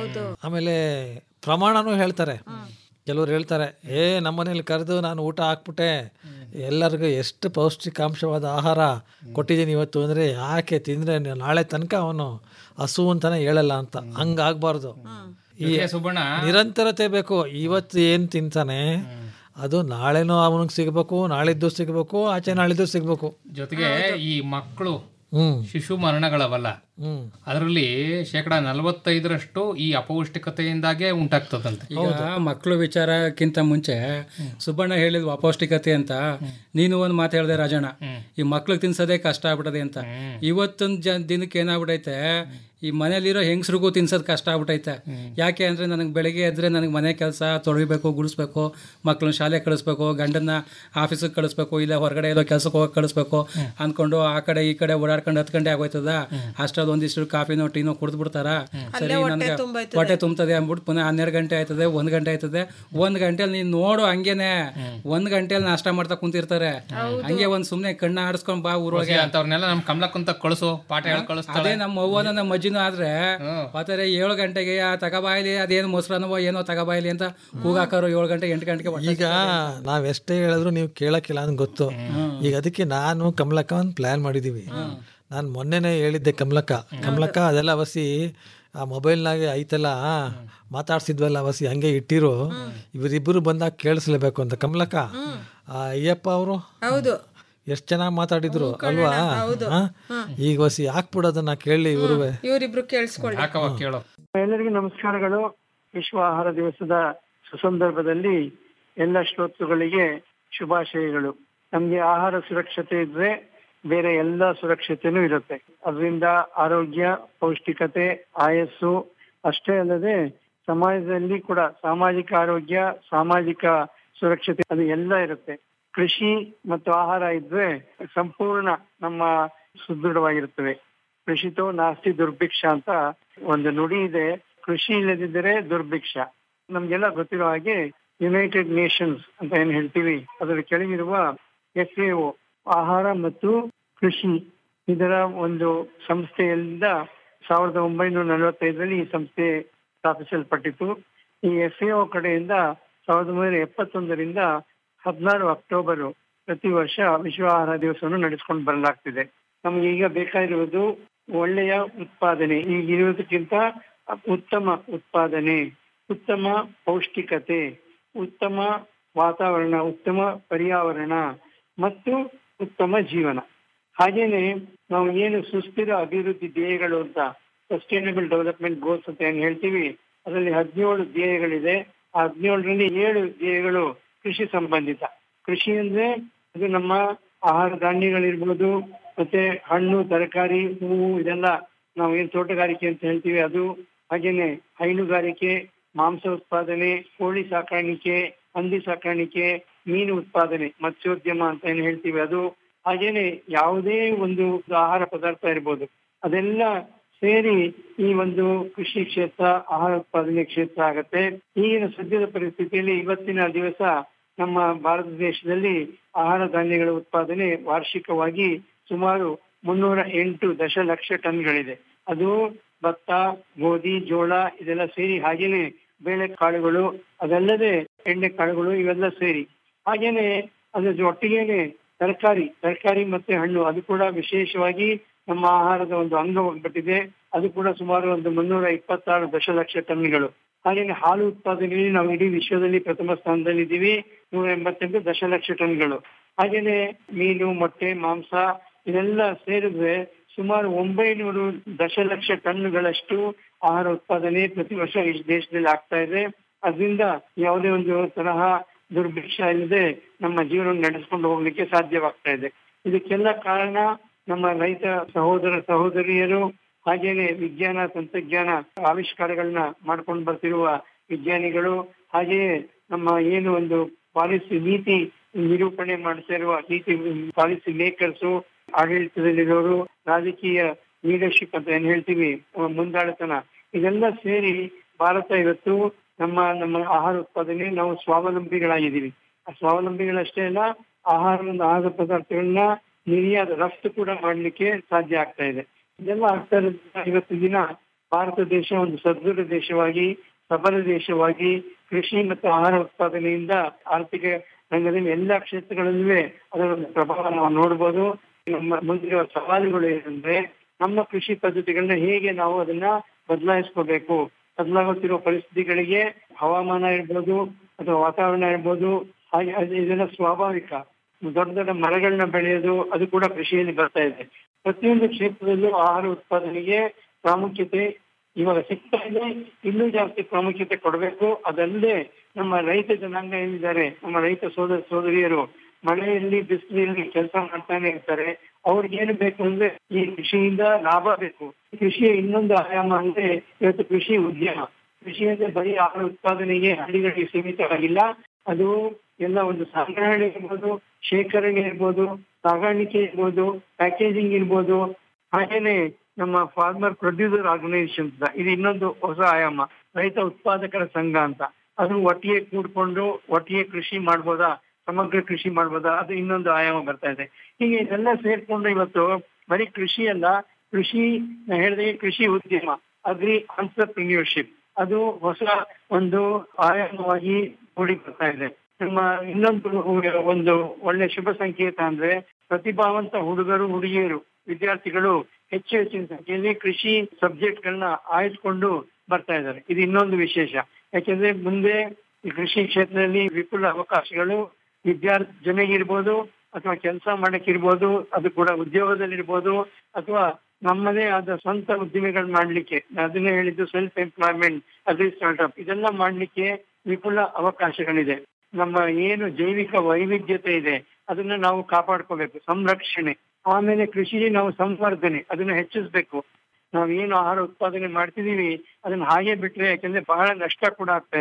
Speaker 7: ಆಮೇಲೆ ಪ್ರಮಾಣನೂ ಹೇಳ್ತಾರೆ ಕೆಲವ್ರು ಹೇಳ್ತಾರೆ ಏ ನಮ್ಮನೇಲಿ ಕರೆದು ನಾನು ಊಟ ಹಾಕ್ಬಿಟ್ಟೆ ಎಲ್ಲರಿಗೂ ಎಷ್ಟು ಪೌಷ್ಟಿಕಾಂಶವಾದ ಆಹಾರ ಕೊಟ್ಟಿದ್ದೀನಿ ಇವತ್ತು ಅಂದರೆ ಯಾಕೆ ತಿಂದರೆ ನಾಳೆ ತನಕ ಅವನು ಹಸು ಅಂತಾನೆ ಹೇಳಲ್ಲ ಅಂತ ಹಂಗಾಗ್ಬಾರ್ದು ಈ
Speaker 8: ಜೊತೆಗೆ ಸುಬ್ಬಣ್ಣ
Speaker 7: ನಿರಂತರತೆ ಬೇಕು ಇವತ್ತು ಏನು ತಿಂತಾನೆ ಅದು ನಾಳೆನೂ ಅವನಿಗೆ ಸಿಗಬೇಕು ನಾಳಿದ್ದು ಸಿಗಬೇಕು ಆಚೆ ನಾಳಿದ್ದು ಸಿಗಬೇಕು
Speaker 8: ಜೊತೆಗೆ ಈ ಮಕ್ಕಳು
Speaker 7: ಹ್ಮ್
Speaker 8: ಶಿಶು ಮರಣಗಳವಲ್ಲ
Speaker 7: ಹ್ಮ್
Speaker 8: ಅದರಲ್ಲಿ ಶೇಕಡ ನಲವತ್ತೈದರಷ್ಟು ಈ ಅಪೌಷ್ಟಿಕತೆಯಿಂದಾಗೆ ಉಂಟಾಗ್ತದಂತೆ
Speaker 9: ಈಗ ಮಕ್ಕಳು ವಿಚಾರಕ್ಕಿಂತ ಮುಂಚೆ ಸುಬ್ಬಣ್ಣ ಹೇಳಿದ್ವು ಅಪೌಷ್ಟಿಕತೆ ಅಂತ ನೀನು ಒಂದು ಮಾತು ಹೇಳ್ದೆ ರಾಜಣ್ಣ ಈ ಮಕ್ಳಿಗೆ ತಿನ್ಸೋದೇ ಕಷ್ಟ ಆಗ್ಬಿಟ್ಟದೆ ಅಂತ ಇವತ್ತೊಂದು ಜ ದಿನಕ್ಕೆ ಏನಾಗ್ಬಿಟ್ಟೈತೆ ಈ ಮನೇಲಿರೋ ಹೆಂಗಸ್ರಿಗೂ ತಿನ್ಸೋದು ಕಷ್ಟ ಆಗ್ಬಿಟ್ಟೈತೆ ಯಾಕೆ ಅಂದ್ರೆ ನನಗೆ ಬೆಳಗ್ಗೆ ಎದ್ರೆ ನನಗೆ ಮನೆ ಕೆಲಸ ತೊಳಿಬೇಕು ಗುಡಿಸ್ಬೇಕು ಮಕ್ಳನ್ನ ಶಾಲೆ ಕಳಿಸ್ಬೇಕು ಗಂಡನ್ನ ಆಫೀಸಿಗೆ ಕಳಿಸ್ಬೇಕು ಇಲ್ಲ ಹೊರಗಡೆ ಎಲ್ಲೋ ಕೆಲ್ಸಕ್ಕೆ ಹೋಗಕ್ಕೆ ಕಳಿಸ್ಬೇಕು ಅನ್ಕೊಂಡು ಆ ಕಡೆ ಈ ಕಡೆ ಓಡಾಡ್ಕೊಂಡು ಹತ್ತು ಗಂಟೆ ಆಗೋಯ್ತದ ಅಷ್ಟೊಂದು ಒಂದಿಷ್ಟು ಕಾಫಿನೋ ಟೀನೋ ಕುಡಿದು ಬಿಡ್ತಾರ ಸರಿ ನನಗೆ ಹೊಟ್ಟೆ ತುಂಬ್ತದೆ ಅಂದ್ಬಿಟ್ಟು ಪುನಃ ಹನ್ನೆರಡು ಗಂಟೆ ಆಯ್ತದೆ ಒಂದ್ ಗಂಟೆ ಆಯ್ತದೆ ಒಂದ್ ಗಂಟೆಲಿ ನೀನ್ ನೋಡು ಹಂಗೇನೆ ಒಂದ್ ಗಂಟೆಲಿ ನಾಷ್ಟ ಮಾಡ್ತಾ ಕುಂತಿರ್ತಾರೆ ಹಂಗೆ ಒಂದ್ ಸುಮ್ನೆ ಕಣ್ಣ ಆಡಿಸ್ಕೊಂಡ್ ಬಾ ಊರೊಳಗೆ
Speaker 8: ಅಂತವ್ರನ್ನೆಲ್ಲ ನಮ್ ಕಮಲಕ್ಕಂತ ಕಳಿಸು ಪಾಠ ಹೇಳಿ
Speaker 9: ಅದೇ
Speaker 8: ಕಳಿಸ್ತಾಳೆ
Speaker 9: ನಮ್ಮ ಅವ್ವನ ನಮ್ಮ ಅಜ್ಜಿನೂ ಆದ್ರೆ ಆತರ ಏಳು ಗಂಟೆಗೆ ಆ ತಗಬಾಯ್ಲಿ ಅದೇನು ಮೊಸರನ್ನವೋ ಏನೋ ತಗಬಾಯ್ಲಿ ಅಂತ ಕೂಗಾಕರು ಏಳು ಗಂಟೆ ಎಂಟು ಗಂಟೆಗೆ ಹೊಟ್ಟೆ
Speaker 7: ಈಗ ನಾವ್ ಎಷ್ಟೇ ಹೇಳಿದ್ರು ನೀವು ಕೇಳಕ್ಕಿಲ್ಲ ಅಂತ ಗೊತ್ತು ಈಗ ಅದಕ್ಕೆ ನಾನು ಕಮಲಕ್ಕ ಒಂದು ಪ್ಲಾನ್ ಮಾಡಿದೀವಿ ನಾನು ಮೊನ್ನೆನೆ ಹೇಳಿದ್ದೆ ಕಮಲಕ್ಕ ಕಮಲಕ್ಕ ಅದೆಲ್ಲ ಅವಸಿ ಆ ಮೊಬೈಲ್ನಾಗೆ ಐತಲ್ಲ ಮಾತಾಡ್ಸಿದ್ವಲ್ಲ ಅವಸಿ ಹಂಗೆ ಇಟ್ಟಿರು ಇವರಿಬ್ಬರು ಬಂದಾಗ ಕೇಳಿಸ್ಲೇಬೇಕು ಅಂತ ಕಮಲಕ್ಕ ಆ ಅಯ್ಯಪ್ಪ ಅವರು
Speaker 5: ಹೌದು
Speaker 7: ಎಷ್ಟ್ ಚೆನ್ನಾಗಿ ಮಾತಾಡಿದ್ರು ಅಲ್ವಾ ಹಾ? ಈಗ ವಸಿ ಹಾಕ್ಬಿಡೋದನ್ನ ಕೇಳಿ ಇವ್ರುವೆ
Speaker 5: ಇವರಿಬ್ರು ಕೇಳಿಸ್ಕೊಳ್ಳಿ
Speaker 8: ಯಾಕವ ಕೇಳು
Speaker 10: ಎಲ್ಲರಿಗೂ ನಮಸ್ಕಾರಗಳು ವಿಶ್ವ ಆಹಾರ ದಿವಸದ ಸುಸಂದರ್ಭದಲ್ಲಿ ಎಲ್ಲ ಶ್ರೋತೃಗಳಿಗೆ ಶುಭಾಶಯಗಳು ನಮ್ಗೆ ಆಹಾರ ಸುರಕ್ಷತೆ ಇದ್ರೆ ಬೇರೆ ಎಲ್ಲ ಸುರಕ್ಷತೆನೂ ಇರುತ್ತೆ ಅದರಿಂದ ಆರೋಗ್ಯ ಪೌಷ್ಟಿಕತೆ ಆಯಸ್ಸು ಅಷ್ಟೇ ಅಲ್ಲದೆ ಸಮಾಜದಲ್ಲಿ ಕೂಡ ಸಾಮಾಜಿಕ ಆರೋಗ್ಯ ಸಾಮಾಜಿಕ ಸುರಕ್ಷತೆ ಅದು ಎಲ್ಲ ಇರುತ್ತೆ ಕೃಷಿ ಮತ್ತು ಆಹಾರ ಇದ್ರೆ ಸಂಪೂರ್ಣ ನಮ್ಮ ಸುದೃಢವಾಗಿರುತ್ತವೆ ಕೃಷಿತೋ ನಾಸ್ತಿ ದುರ್ಭಿಕ್ಷ ಅಂತ ಒಂದು ನುಡಿ ಇದೆ ಕೃಷಿ ಇಲ್ಲದಿದ್ದರೆ ದುರ್ಭಿಕ್ಷ ನಮ್ಗೆಲ್ಲ ಗೊತ್ತಿರೋ ಹಾಗೆ ಯುನೈಟೆಡ್ ನೇಷನ್ಸ್ ಅಂತ ಏನ್ ಹೇಳ್ತೀವಿ ಅದರ ಕೆಳಗಿರುವ ಎಫ್ ಎ ಆಹಾರ ಮತ್ತು ಕೃಷಿ ಇದರ ಒಂದು ಸಂಸ್ಥೆಯಿಂದ ಸಾವಿರದ ಒಂಬೈನೂರ ನಲವತ್ತೈದರಲ್ಲಿ ಈ ಸಂಸ್ಥೆ ಸ್ಥಾಪಿಸಲ್ಪಟ್ಟಿತು ಈ ಎಫ್ ಎ ಕಡೆಯಿಂದ ಸಾವಿರದ ಒಂಬೈನೂರ ಎಪ್ಪತ್ತೊಂದರಿಂದ ಹದಿನಾರು ಅಕ್ಟೋಬರ್ ಪ್ರತಿ ವರ್ಷ ವಿಶ್ವ ಆಹಾರ ದಿವಸವನ್ನು ನಡೆಸ್ಕೊಂಡು ಬರಲಾಗ್ತಿದೆ ನಮ್ಗೆ ಈಗ ಬೇಕಾಗಿರುವುದು ಒಳ್ಳೆಯ ಉತ್ಪಾದನೆ ಈಗ ಇರುವುದಕ್ಕಿಂತ ಉತ್ತಮ ಉತ್ಪಾದನೆ ಉತ್ತಮ ಪೌಷ್ಟಿಕತೆ ಉತ್ತಮ ವಾತಾವರಣ ಉತ್ತಮ ಪರ್ಯಾವರಣ ಮತ್ತು ಉತ್ತಮ ಜೀವನ ಹಾಗೇನೆ ನಾವು ಏನು ಸುಸ್ಥಿರ ಅಭಿವೃದ್ಧಿ ಧ್ಯೇಯಗಳು ಅಂತ ಸಸ್ಟೈನಬಲ್ ಡೆವಲಪ್ಮೆಂಟ್ ಗೋಲ್ಸ್ ಅಂತ ಏನ್ ಹೇಳ್ತೀವಿ ಅದರಲ್ಲಿ ಹದಿನೇಳು ಧ್ಯೇಯಗಳಿದೆ ಆ ಹದಿನೇಳರಲ್ಲಿ ಏಳು ಧ್ಯೇಯಗಳು ಕೃಷಿ ಸಂಬಂಧಿತ ಕೃಷಿ ಅಂದ್ರೆ ಅದು ನಮ್ಮ ಆಹಾರ ಧಾನ್ಯಗಳಿರ್ಬೋದು ಮತ್ತೆ ಹಣ್ಣು ತರಕಾರಿ ಹೂವು ಇದೆಲ್ಲ ನಾವು ಏನ್ ತೋಟಗಾರಿಕೆ ಅಂತ ಹೇಳ್ತೀವಿ ಅದು ಹಾಗೇನೆ ಹೈನುಗಾರಿಕೆ ಮಾಂಸ ಉತ್ಪಾದನೆ ಕೋಳಿ ಸಾಕಾಣಿಕೆ ಹಂದಿ ಸಾಕಾಣಿಕೆ ಮೀನು ಉತ್ಪಾದನೆ ಮತ್ಸ್ಯೋದ್ಯಮ ಅಂತ ಏನ್ ಹೇಳ್ತೀವಿ ಅದು ಹಾಗೇನೆ ಯಾವುದೇ ಒಂದು ಆಹಾರ ಪದಾರ್ಥ ಇರ್ಬೋದು ಅದೆಲ್ಲ ಸೇರಿ ಈ ಒಂದು ಕೃಷಿ ಕ್ಷೇತ್ರ ಆಹಾರ ಉತ್ಪಾದನೆ ಕ್ಷೇತ್ರ ಆಗತ್ತೆ ಈಗಿನ ಸದ್ಯದ ಪರಿಸ್ಥಿತಿಯಲ್ಲಿ ಇವತ್ತಿನ ದಿವಸ ನಮ್ಮ ಭಾರತ ದೇಶದಲ್ಲಿ ಆಹಾರ ಧಾನ್ಯಗಳ ಉತ್ಪಾದನೆ ವಾರ್ಷಿಕವಾಗಿ ಸುಮಾರು ಮುನ್ನೂರ ಎಂಟು ದಶಲಕ್ಷ ಟನ್ಗಳಿದೆ ಅದು ಭತ್ತ ಗೋಧಿ ಜೋಳ ಇದೆಲ್ಲ ಸೇರಿ ಹಾಗೇನೆ ಬೇಳೆಕಾಳುಗಳು ಅದಲ್ಲದೆ ಎಣ್ಣೆ ಕಾಳುಗಳು ಇವೆಲ್ಲ ಸೇರಿ ಹಾಗೇನೆ ಅದ್ರ ಒಟ್ಟಿಗೆನೆ ತರಕಾರಿ ತರಕಾರಿ ಮತ್ತೆ ಹಣ್ಣು ಅದು ಕೂಡ ವಿಶೇಷವಾಗಿ ನಮ್ಮ ಆಹಾರದ ಒಂದು ಅಂಗವಾಗ್ಬಿಟ್ಟಿದೆ ಅದು ಕೂಡ ಸುಮಾರು ಒಂದು ಮುನ್ನೂರ ಇಪ್ಪತ್ತಾರು ದಶಲಕ್ಷ ಟನ್ಗಳು ಹಾಗೇನೆ ಹಾಲು ಉತ್ಪಾದನೆಯಲ್ಲಿ ನಾವು ಇಡೀ ವಿಶ್ವದಲ್ಲಿ ಪ್ರಥಮ ಸ್ಥಾನದಲ್ಲಿ ಇದ್ದೀವಿ ನೂರ ಎಂಬತ್ತೆಂಟು ದಶಲಕ್ಷ ಟನ್ಗಳು ಹಾಗೇನೆ ಮೀನು ಮೊಟ್ಟೆ ಮಾಂಸ ಇದೆಲ್ಲ ಸೇರಿದ್ರೆ ಸುಮಾರು ಒಂಬೈನೂರು ದಶಲಕ್ಷ ಟನ್ಗಳಷ್ಟು ಆಹಾರ ಉತ್ಪಾದನೆ ಪ್ರತಿ ವರ್ಷ ಈ ದೇಶದಲ್ಲಿ ಆಗ್ತಾ ಇದೆ ಅದರಿಂದ ಯಾವುದೇ ಒಂದು ತರಹ ದುರ್ಭಿಕ್ಷ ಇಲ್ಲದೆ ನಮ್ಮ ಜೀವನ ನಡೆಸ್ಕೊಂಡು ಹೋಗ್ಲಿಕ್ಕೆ ಸಾಧ್ಯವಾಗ್ತಾ ಇದೆ ಇದಕ್ಕೆಲ್ಲ ಕಾರಣ ನಮ್ಮ ರೈತ ಸಹೋದರ ಸಹೋದರಿಯರು ಹಾಗೇನೆ ವಿಜ್ಞಾನ ತಂತ್ರಜ್ಞಾನ ಆವಿಷ್ಕಾರಗಳನ್ನ ಮಾಡ್ಕೊಂಡು ಬರ್ತಿರುವ ವಿಜ್ಞಾನಿಗಳು ಹಾಗೆಯೇ ನಮ್ಮ ಏನು ಒಂದು ಪಾಲಿಸಿ ನೀತಿ ನಿರೂಪಣೆ ಮಾಡ್ತಾ ಇರುವ ನೀತಿ ಪಾಲಿಸಿ ಮೇಕರ್ಸು ಆಡಳಿತದಲ್ಲಿರೋರು ರಾಜಕೀಯ ಲೀಡರ್ಶಿಪ್ ಅಂತ ಏನ್ ಹೇಳ್ತೀವಿ ಅಹ್ ಮುಂದಾಳತನ ಇದೆಲ್ಲ ಸೇರಿ ಭಾರತ ಇವತ್ತು ನಮ್ಮ ನಮ್ಮ ಆಹಾರ ಉತ್ಪಾದನೆ ನಾವು ಸ್ವಾವಲಂಬಿಗಳಾಗಿದ್ದೀವಿ ಆ ಸ್ವಾವಲಂಬಿಗಳಷ್ಟೇ ಅಲ್ಲ ಆಹಾರ ಆಹಾರ ಪದಾರ್ಥಗಳನ್ನ ನಿರ್ಯಾದ ರಫ್ತು ಕೂಡ ಮಾಡ್ಲಿಕ್ಕೆ ಸಾಧ್ಯ ಆಗ್ತಾ ಇದೆ ಇದೆಲ್ಲ ಆಗ್ತಾ ಇರೋದ್ರಿಂದ ಇವತ್ತು ದಿನ ಭಾರತ ದೇಶ ಒಂದು ಸದೃಢ ದೇಶವಾಗಿ ಸಬಲ ದೇಶವಾಗಿ ಕೃಷಿ ಮತ್ತು ಆಹಾರ ಉತ್ಪಾದನೆಯಿಂದ ಆರ್ಥಿಕ ರಂಗದಲ್ಲಿ ಎಲ್ಲಾ ಕ್ಷೇತ್ರಗಳಲ್ಲೂ ಅದರ ಒಂದು ಪ್ರಭಾವ ನಾವು ನೋಡ್ಬೋದು ನಮ್ಮ ಮುಂದಿರುವ ಸವಾಲುಗಳು ಏನಂದ್ರೆ ನಮ್ಮ ಕೃಷಿ ಪದ್ಧತಿಗಳನ್ನ ಹೇಗೆ ನಾವು ಅದನ್ನ ಬದಲಾಯಿಸ್ಕೋಬೇಕು ಬದಲಾಗುತ್ತಿರುವ ಪರಿಸ್ಥಿತಿಗಳಿಗೆ ಹವಾಮಾನ ಇರ್ಬೋದು ಅಥವಾ ವಾತಾವರಣ ಇರ್ಬೋದು ಹಾಗೆ ಅದು ಇದೆಲ್ಲ ಸ್ವಾಭಾವಿಕ ದೊಡ್ಡ ದೊಡ್ಡ ಮರಗಳನ್ನ ಬೆಳೆಯೋದು ಅದು ಕೂಡ ಕೃಷಿಯಲ್ಲಿ ಬರ್ತಾ ಇದೆ ಪ್ರತಿಯೊಂದು ಕ್ಷೇತ್ರದಲ್ಲೂ ಆಹಾರ ಉತ್ಪಾದನೆಗೆ ಪ್ರಾಮುಖ್ಯತೆ ಇವಾಗ ಸಿಗ್ತಾ ಇದೆ ಇನ್ನೂ ಜಾಸ್ತಿ ಪ್ರಾಮುಖ್ಯತೆ ಕೊಡಬೇಕು ಅದಲ್ಲದೆ ನಮ್ಮ ರೈತ ಜನಾಂಗ ಏನಿದ್ದಾರೆ ನಮ್ಮ ರೈತ ಸೋದರ ಸೋದರಿಯರು ಮಳೆಯಲ್ಲಿ ಬಿಸಿಲಿನಲ್ಲಿ ಕೆಲಸ ಮಾಡ್ತಾನೆ ಇರ್ತಾರೆ ಅವ್ರಿಗೆ ಏನು ಬೇಕು ಅಂದ್ರೆ ಈ ಕೃಷಿಯಿಂದ ಲಾಭ ಬೇಕು ಕೃಷಿಯ ಇನ್ನೊಂದು ಆಯಾಮ ಅಂದ್ರೆ ಇವತ್ತು ಕೃಷಿ ಉದ್ಯಮ ಕೃಷಿ ಅಂದ್ರೆ ಬರೀ ಆಹಾರ ಉತ್ಪಾದನೆಗೆ ಹಳ್ಳಿಗಳಿಗೆ ಸೀಮಿತವಾಗಿಲ್ಲ ಅದು ಎಲ್ಲ ಒಂದು ಸಂಗ್ರಹಣೆ ಇರ್ಬೋದು ಶೇಖರಣೆ ಇರ್ಬೋದು ಸಾಗಾಣಿಕೆ ಇರ್ಬೋದು ಪ್ಯಾಕೇಜಿಂಗ್ ಇರ್ಬೋದು ಹಾಗೇನೆ ನಮ್ಮ ಫಾರ್ಮರ್ ಪ್ರೊಡ್ಯೂಸರ್ ಆರ್ಗನೈಸೇಷನ್ ಇದು ಇನ್ನೊಂದು ಹೊಸ ಆಯಾಮ ರೈತ ಉತ್ಪಾದಕರ ಸಂಘ ಅಂತ ಅದು ಒಟ್ಟಿಗೆ ಕೂಡ್ಕೊಂಡು ಒಟ್ಟಿಗೆ ಕೃಷಿ ಮಾಡ್ಬೋದಾ ಸಮಗ್ರ ಕೃಷಿ ಮಾಡ್ಬೋದಾ ಅದು ಇನ್ನೊಂದು ಆಯಾಮ ಬರ್ತಾ ಇದೆ ಹೀಗೆ ಇದೆಲ್ಲ ಸೇರ್ಕೊಂಡು ಇವತ್ತು ಬರೀ ಕೃಷಿ ಅಲ್ಲ ಕೃಷಿ ನಾ ಹೇಳಿದಾಗೆ ಕೃಷಿ ಉದ್ಯಮ ಅಗ್ರಿ ಆಂಟರ್ಪ್ರಿನ್ಯೂರ್ಶಿಪ್ ಅದು ಹೊಸ ಒಂದು ಆಯಾಮವಾಗಿ ಮೂಡಿ ಬರ್ತಾ ಇದೆ ನಮ್ಮ ಇನ್ನೊಂದು ಒಂದು ಒಳ್ಳೆ ಶುಭ ಸಂಕೇತ ಅಂದ್ರೆ ಪ್ರತಿಭಾವಂತ ಹುಡುಗರು ಹುಡುಗಿಯರು ವಿದ್ಯಾರ್ಥಿಗಳು ಹೆಚ್ಚು ಹೆಚ್ಚಿನ ಸಂಖ್ಯೆಯಲ್ಲಿ ಕೃಷಿ ಸಬ್ಜೆಕ್ಟ್ ಗಳನ್ನ ಆಯ್ದುಕೊಂಡು ಬರ್ತಾ ಇದ್ದಾರೆ ಇದು ಇನ್ನೊಂದು ವಿಶೇಷ ಯಾಕೆಂದ್ರೆ ಮುಂದೆ ಈ ಕೃಷಿ ಕ್ಷೇತ್ರದಲ್ಲಿ ವಿಪುಲ ಅವಕಾಶಗಳು ವಿದ್ಯಾರ್ಥಿ ಜನಿಗಿರ್ಬೋದು ಅಥವಾ ಕೆಲಸ ಮಾಡಕ್ಕಿರ್ಬೋದು ಅದು ಕೂಡ ಉದ್ಯೋಗದಲ್ಲಿರ್ಬೋದು ಅಥವಾ ನಮ್ಮದೇ ಆದ ಸ್ವಂತ ಉದ್ದಿಮೆಗಳು ಮಾಡ್ಲಿಕ್ಕೆ ಅದನ್ನೇ ಹೇಳಿದ್ದು ಸೆಲ್ಫ್ ಎಂಪ್ಲಾಯ್ಮೆಂಟ್ ಅಗ್ರಿ ಸ್ಟಾರ್ಟ್ಅಪ್ ಇದೆಲ್ಲ ಮಾಡ್ಲಿಕ್ಕೆ ವಿಪುಲ ಅವಕಾಶಗಳಿದೆ ನಮ್ಮ ಏನು ಜೈವಿಕ ವೈವಿಧ್ಯತೆ ಇದೆ ಅದನ್ನ ನಾವು ಕಾಪಾಡ್ಕೋಬೇಕು ಸಂರಕ್ಷಣೆ ಆಮೇಲೆ ಕೃಷಿಲಿ ನಾವು ಸಂವರ್ಧನೆ ಅದನ್ನ ಹೆಚ್ಚಿಸ್ಬೇಕು ನಾವು ಏನು ಆಹಾರ ಉತ್ಪಾದನೆ ಮಾಡ್ತಿದೀವಿ ಅದನ್ನ ಹಾಗೆ ಬಿಟ್ರೆ ಯಾಕಂದ್ರೆ ಬಹಳ ನಷ್ಟ ಕೂಡ ಆಗ್ತಾ ಇದೆ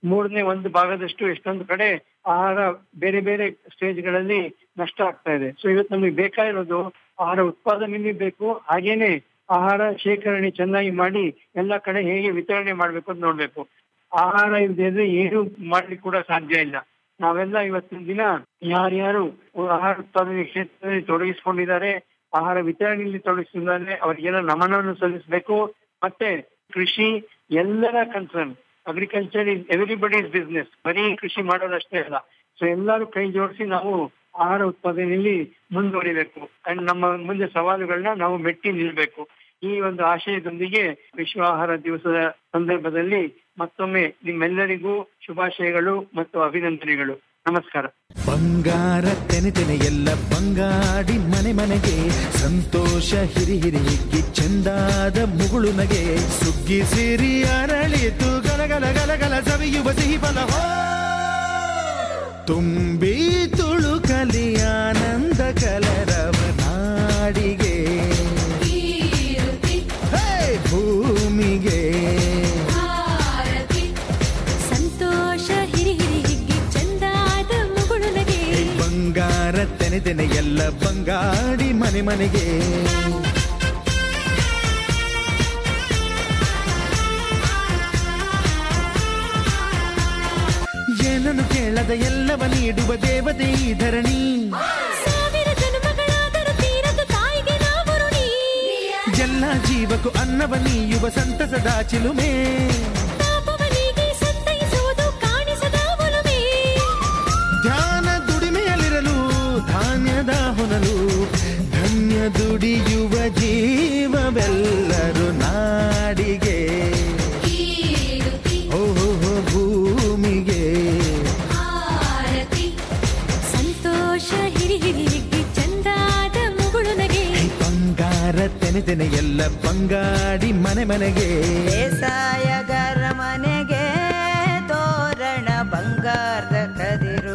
Speaker 10: ಮೂರನೇ ಒಂದು ಭಾಗದಷ್ಟು ಎಷ್ಟೊಂದು ಕಡೆ ಆಹಾರ ಬೇರೆ ಬೇರೆ ಸ್ಟೇಜ್ಗಳಲ್ಲಿ ನಷ್ಟ ಆಗ್ತಾ ಇದೆ ಸೊ ಇವತ್ತು ನಮಗೆ ಬೇಕಾಗಿರೋದು ಆಹಾರ ಉತ್ಪಾದನೆಯಲ್ಲಿ ಬೇಕು ಹಾಗೇನೆ ಆಹಾರ ಶೇಖರಣೆ ಚೆನ್ನಾಗಿ ಮಾಡಿ ಎಲ್ಲ ಕಡೆ ಹೇಗೆ ವಿತರಣೆ ಮಾಡ್ಬೇಕು ಅಂತ ನೋಡ್ಬೇಕು ಆಹಾರ ಇಲ್ಲದೆ ಇದ್ರೆ ಏನು ಮಾಡ್ಲಿಕ್ಕೆ ಕೂಡ ಸಾಧ್ಯ ಇಲ್ಲ ನಾವೆಲ್ಲ ಇವತ್ತಿನ ದಿನ ಯಾರ್ಯಾರು ಆಹಾರ ಉತ್ಪಾದನೆ ಕ್ಷೇತ್ರದಲ್ಲಿ ತೊಡಗಿಸಿಕೊಂಡಿದ್ದಾರೆ ಆಹಾರ ವಿತರಣೆಯಲ್ಲಿ ತೊಡಗಿಸಿದ್ದಾರೆ ಅವರಿಗೆಲ್ಲ ನಮನವನ್ನು ಸಲ್ಲಿಸಬೇಕು ಮತ್ತೆ ಕೃಷಿ ಎಲ್ಲರ concern agriculture is everybody's business ಬರೀ ಕೃಷಿ ಮಾಡೋದಷ್ಟೇ ಅಲ್ಲ ಸೊ ಎಲ್ಲರೂ ಕೈ ಜೋಡಿಸಿ ನಾವು ಆಹಾರ ಉತ್ಪಾದನೆಯಲ್ಲಿ ಮುಂದುವರಿಬೇಕು ಅಂಡ್ ನಮ್ಮ ಮುಂದೆ ಸವಾಲುಗಳನ್ನ ನಾವು ಮೆಟ್ಟಿ ನಿಲ್ಬೇಕು ಈ ಒಂದು ಆಶಯದೊಂದಿಗೆ ವಿಶ್ವ ಆಹಾರ ದಿವಸದ ಸಂದರ್ಭದಲ್ಲಿ ಮತ್ತೊಮ್ಮೆ ನಿಮ್ಮೆಲ್ಲರಿಗೂ ಶುಭಾಶಯಗಳು ಮತ್ತು ಅಭಿನಂದನೆಗಳು ನಮಸ್ಕಾರ
Speaker 11: ಬಂಗಾರ ತೆನೆ ತೆನೆ ಎಲ್ಲ ಬಂಗಾಡಿ ಮನೆ ಮನೆಗೆ ಸಂತೋಷ ಹಿರಿ ಹಿರಿ ಹಿಗ್ಗಿ ಚೆಂದಾದ ಮುಗುಳು ನಗೆ ಸುಗ್ಗಿ ಸಿರಿ ಅರಳಿತು ಗಲಗಲ ಗಲಗಲ ಸವಿಯುವ ಸಿಹಿ ಫಲ ಹೋ! ತುಂಬಿ ತುಳುಕಲಿ ಆನಂದ ಕಲರವ ನಾಡಿಗೆ ಹೇ, ಭೂಮಿಗೆ
Speaker 6: ಸಂತೋಷ ಹಿರಿ ಹಿರಿ ಹಿಗ್ಗಿ ಚಂದಾದ ಮುಗುಳು ನಗೆ
Speaker 11: ಬಂಗಾರ ತೆನೆ ತೆನೆ ಎಲ್ಲ ಬಂಗಾಡಿ ಮನೆ ಮನೆಗೆ ಏನನ್ನು ಕೇಳದ ಎಲ್ಲವ ನೀಡುವ ದೇವತೆ ಈ ಧರಣಿ
Speaker 6: ಸಾವಿರ ಜನ್ಮಗಳಾದರೂ ತೀರದ ತಾಯಿಗೆ ನಾವು ಋಣಿ
Speaker 11: ಎಲ್ಲ ಜೀವಕ್ಕೂ ಅನ್ನವ ನೀಯುವ ಸಂತಸದ ಚಿಲುಮೆ
Speaker 6: ಪಾಪವನಿಗೆ ಸಂತೈಸುವುದು ಕಾಣಿಸದ ಒಲುಮೆ
Speaker 11: ಧ್ಯಾನ ದುಡಿಮೆಯಲ್ಲಿರಲು ಧಾನ್ಯದ ಹೊನಲು ಧನ್ಯ ದುಡಿಯುವ ಜೀವವೆಲ್ಲರೂ ನಾಡಿಗೆ ಓಹೋ ಭೂಮಿಗೆ
Speaker 6: ಆರತಿ ಸಂತೋಷ ಹಿರಿ ಹಿರಿ ಹಿಗ್ಗಿ ಚಂದಾದ ಮುಗುಳು ನಗೆ
Speaker 11: ಬಂಗಾರ ತೆನೆ ತೆನೆ ಎಲ್ಲ ಬಂಗಾಡಿ ಮನೆ ಮನೆಗೆ
Speaker 12: ಬೇಸಾಯಗಾರ ಮನೆಗೆ ತೋರಣ ಬಂಗಾರದ ಕದಿರು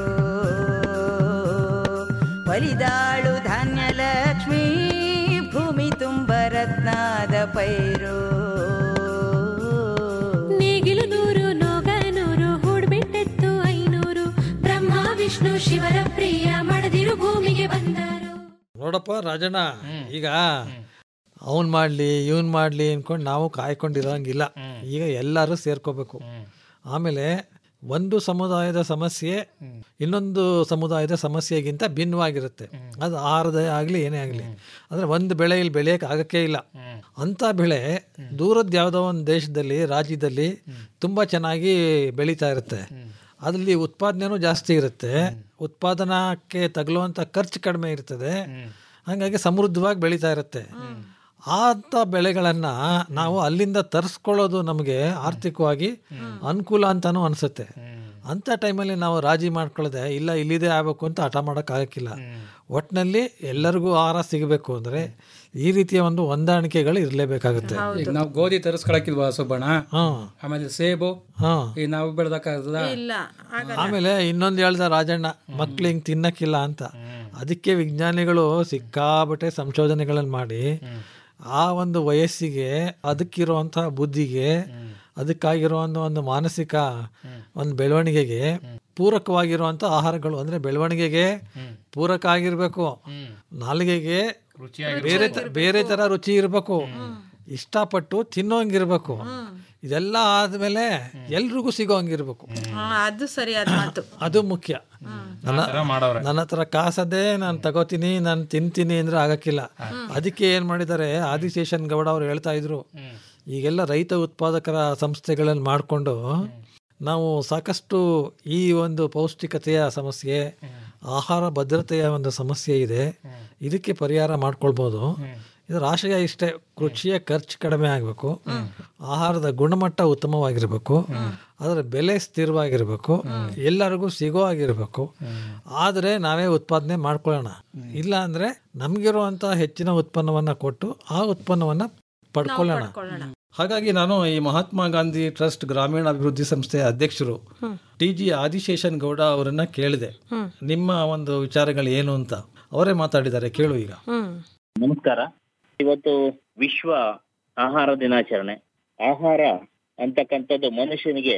Speaker 12: ಒಲಿದಾಳು ಧಾನ್ಯ ಲಕ್ಷ್ಮೀ ಭೂಮಿ ತುಂಬ ರತ್ನದ ಪೈರು
Speaker 6: ನೇಗಿಲು ನೂರು ನೋಗ ನೂರು ಹೂಡ್ಬಿಟ್ಟೆತ್ತು ಐನೂರು ಬ್ರಹ್ಮ ವಿಷ್ಣು ಶಿವರ ಪ್ರಿಯ ಮಡದಿರು ಭೂಮಿಗೆ ಬಂದರು
Speaker 7: ನೋಡಪ್ಪ ರಾಜಣ್ಣ ಈಗ ಅವನ್ ಮಾಡ್ಲಿ ಇವನ್ ಮಾಡ್ಲಿ ಅನ್ಕೊಂಡು ನಾವು ಕಾಯ್ಕೊಂಡಿರೋಂಗಿಲ್ಲ ಈಗ ಎಲ್ಲರೂ ಸೇರ್ಕೋಬೇಕು ಆಮೇಲೆ ಒಂದು ಸಮುದಾಯದ ಸಮಸ್ಯೆ ಇನ್ನೊಂದು ಸಮುದಾಯದ ಸಮಸ್ಯೆಗಿಂತ ಭಿನ್ನವಾಗಿರುತ್ತೆ ಅದು ಆಹಾರದೇ ಆಗಲಿ ಏನೇ ಆಗಲಿ ಅಂದ್ರೆ ಒಂದು ಬೆಳೆ ಇಲ್ಲಿ ಬೆಳೆಯಕ್ಕೆ ಆಗಕ್ಕೆ ಇಲ್ಲ ಅಂತ ಬೆಳೆ ದೂರದ ಯಾವುದೋ ಒಂದು ದೇಶದಲ್ಲಿ ರಾಜ್ಯದಲ್ಲಿ ತುಂಬಾ ಚೆನ್ನಾಗಿ ಬೆಳೀತಾ ಇರುತ್ತೆ ಅದರಲ್ಲಿ ಉತ್ಪಾದನೆನೂ ಜಾಸ್ತಿ ಇರುತ್ತೆ ಉತ್ಪಾದನಾಕ್ಕೆ ತಗಲುವಂಥ ಖರ್ಚು ಕಡಿಮೆ ಇರ್ತದೆ ಹಾಗಾಗಿ ಸಮೃದ್ಧವಾಗಿ ಬೆಳೀತಾ ಇರುತ್ತೆ ಅಂತ ಬೆಳೆಗಳನ್ನ ನಾವು ಅಲ್ಲಿಂದ ತರಿಸ್ಕೊಳ್ಳೋದು ನಮಗೆ ಆರ್ಥಿಕವಾಗಿ ಅನುಕೂಲ ಅಂತಾನು ಅನ್ಸುತ್ತೆ ಅಂತ ಟೈಮಲ್ಲಿ ನಾವು ರಾಜಿ ಮಾಡ್ಕೊಳ್ಳದೆ ಇಲ್ಲ ಇಲ್ಲಿದೆ ಆಗ್ಬೇಕು ಅಂತ ಹಠ ಮಾಡಕ್ ಆಗಕ್ಕಿಲ್ಲ ಒಟ್ನಲ್ಲಿ ಎಲ್ಲರಿಗೂ ಆಹಾರ ಸಿಗಬೇಕು ಅಂದ್ರೆ ಈ ರೀತಿಯ ಒಂದು ಹೊಂದಾಣಿಕೆಗಳು ಇರಲೇಬೇಕಾಗುತ್ತೆ
Speaker 9: ಈಗ ನಾವು ಗೋಧಿ ತರಿಸ್ಕೊಳಕಿಲ್ವಾ ಸುಬ್ಬಣ್ಣ ಆಮೇಲೆ ಸೇಬು
Speaker 7: ಹಾ
Speaker 9: ಈಗ ನಾವು ಬೆಳ್ದಕ್ಕಾಗದ
Speaker 5: ಇಲ್ಲ ಆಗಲ್ಲ
Speaker 7: ಆಮೇಲೆ ಇನ್ನೊಂದು ಹೇಳ್ದ ರಾಜಣ್ಣ ಮಕ್ಳು ಹಿಂಗ್ ತಿನ್ನಕ್ಕಿಲ್ಲ ಅಂತ ಅದಕ್ಕೆ ವಿಜ್ಞಾನಿಗಳು ಸಿಕ್ಕಾಬಟ್ಟೆ ಸಂಶೋಧನೆಗಳನ್ನು ಮಾಡಿ ಆ ಒಂದು ವಯಸ್ಸಿಗೆ ಅದಕ್ಕಿರುವಂತಹ ಬುದ್ಧಿಗೆ ಅದಕ್ಕಾಗಿರುವಂತ ಒಂದು ಮಾನಸಿಕ ಒಂದು ಬೆಳವಣಿಗೆಗೆ ಪೂರಕವಾಗಿರುವಂತ ಆಹಾರಗಳು ಅಂದ್ರೆ ಬೆಳವಣಿಗೆಗೆ ಪೂರಕ ಆಗಿರ್ಬೇಕು ನಾಲಿಗೆಗೆ ಬೇರೆ ತ- ಬೇರೆ ತರ ರುಚಿ ಇರ್ಬೇಕು ಇಷ್ಟಪಟ್ಟು ತಿನ್ನೋಂಗಿರ್ಬೇಕು ಇದೆಲ್ಲ ಆದ್ಮೇಲೆ ಎಲ್ರಿಗೂ ಸಿಗೋಂಗಿರ್ಬೇಕು
Speaker 5: ಹಾ, ಅದು ಸರಿಯಾದ ಮಾತು
Speaker 7: ಅದು ಮುಖ್ಯ ನನ್ನ
Speaker 8: ಥರ ಮಾಡವ್ರೆ.
Speaker 7: ನನ್ನ ಹತ್ರ ಕಾಸದೇ ನಾನು ತಗೋತೀನಿ ನಾನು ತಿಂತೀನಿ ಅಂದ್ರೆ ಆಗಕ್ಕಿಲ್ಲ ಅದಕ್ಕೆ ಏನ್ ಮಾಡಿದ್ದಾರೆ ಆದಿಶೇಷನ್ ಗೌಡ ಅವ್ರು ಹೇಳ್ತಾ ಇದ್ರು ಈಗೆಲ್ಲ ರೈತ ಉತ್ಪಾದಕರ ಸಂಸ್ಥೆಗಳನ್ನು ಮಾಡಿಕೊಂಡು ನಾವು ಸಾಕಷ್ಟು ಈ ಒಂದು ಪೌಷ್ಟಿಕತೆಯ ಸಮಸ್ಯೆ ಆಹಾರ ಭದ್ರತೆಯ ಒಂದು ಸಮಸ್ಯೆ ಇದೆ ಇದಕ್ಕೆ ಪರಿಹಾರ ಮಾಡ್ಕೊಳ್ಬೋದು ಇದರ ಆಶಯ ಇಷ್ಟೇ ಕೃಷಿಯ ಖರ್ಚು ಕಡಿಮೆ ಆಗಬೇಕು ಆಹಾರದ ಗುಣಮಟ್ಟ ಉತ್ತಮವಾಗಿರಬೇಕು ಅದರ ಬೆಲೆ ಸ್ಥಿರವಾಗಿರಬೇಕು ಎಲ್ಲರಿಗೂ ಸಿಗೋ ಆಗಿರಬೇಕು ಆದರೆ ನಾವೇ ಉತ್ಪಾದನೆ ಮಾಡ್ಕೊಳ್ಳೋಣ ಇಲ್ಲ ಅಂದ್ರೆ ನಮಗಿರುವಂತ ಹೆಚ್ಚಿನ ಉತ್ಪನ್ನವನ್ನ ಕೊಟ್ಟು ಆ ಉತ್ಪನ್ನವನ್ನ ಪಡ್ಕೊಳ್ಳೋಣ ಹಾಗಾಗಿ ನಾನು ಈ ಮಹಾತ್ಮ ಗಾಂಧಿ ಟ್ರಸ್ಟ್ ಗ್ರಾಮೀಣ ಅಭಿವೃದ್ಧಿ ಸಂಸ್ಥೆಯ ಅಧ್ಯಕ್ಷರು ಟಿ ಜಿ ಆದಿಶೇಷನ್ ಗೌಡ ಅವರನ್ನ ಕೇಳಿದೆ ನಿಮ್ಮ ಒಂದು ವಿಚಾರಗಳು ಏನು ಅಂತ ಅವರೇ ಮಾತಾಡಿದ್ದಾರೆ ಕೇಳು ಈಗ
Speaker 13: ನಮಸ್ಕಾರ ಇವತ್ತು ವಿಶ್ವ ಆಹಾರ ದಿನಾಚರಣೆ ಆಹಾರ ಅಂತಕ್ಕಂಥದ್ದು ಮನುಷ್ಯನಿಗೆ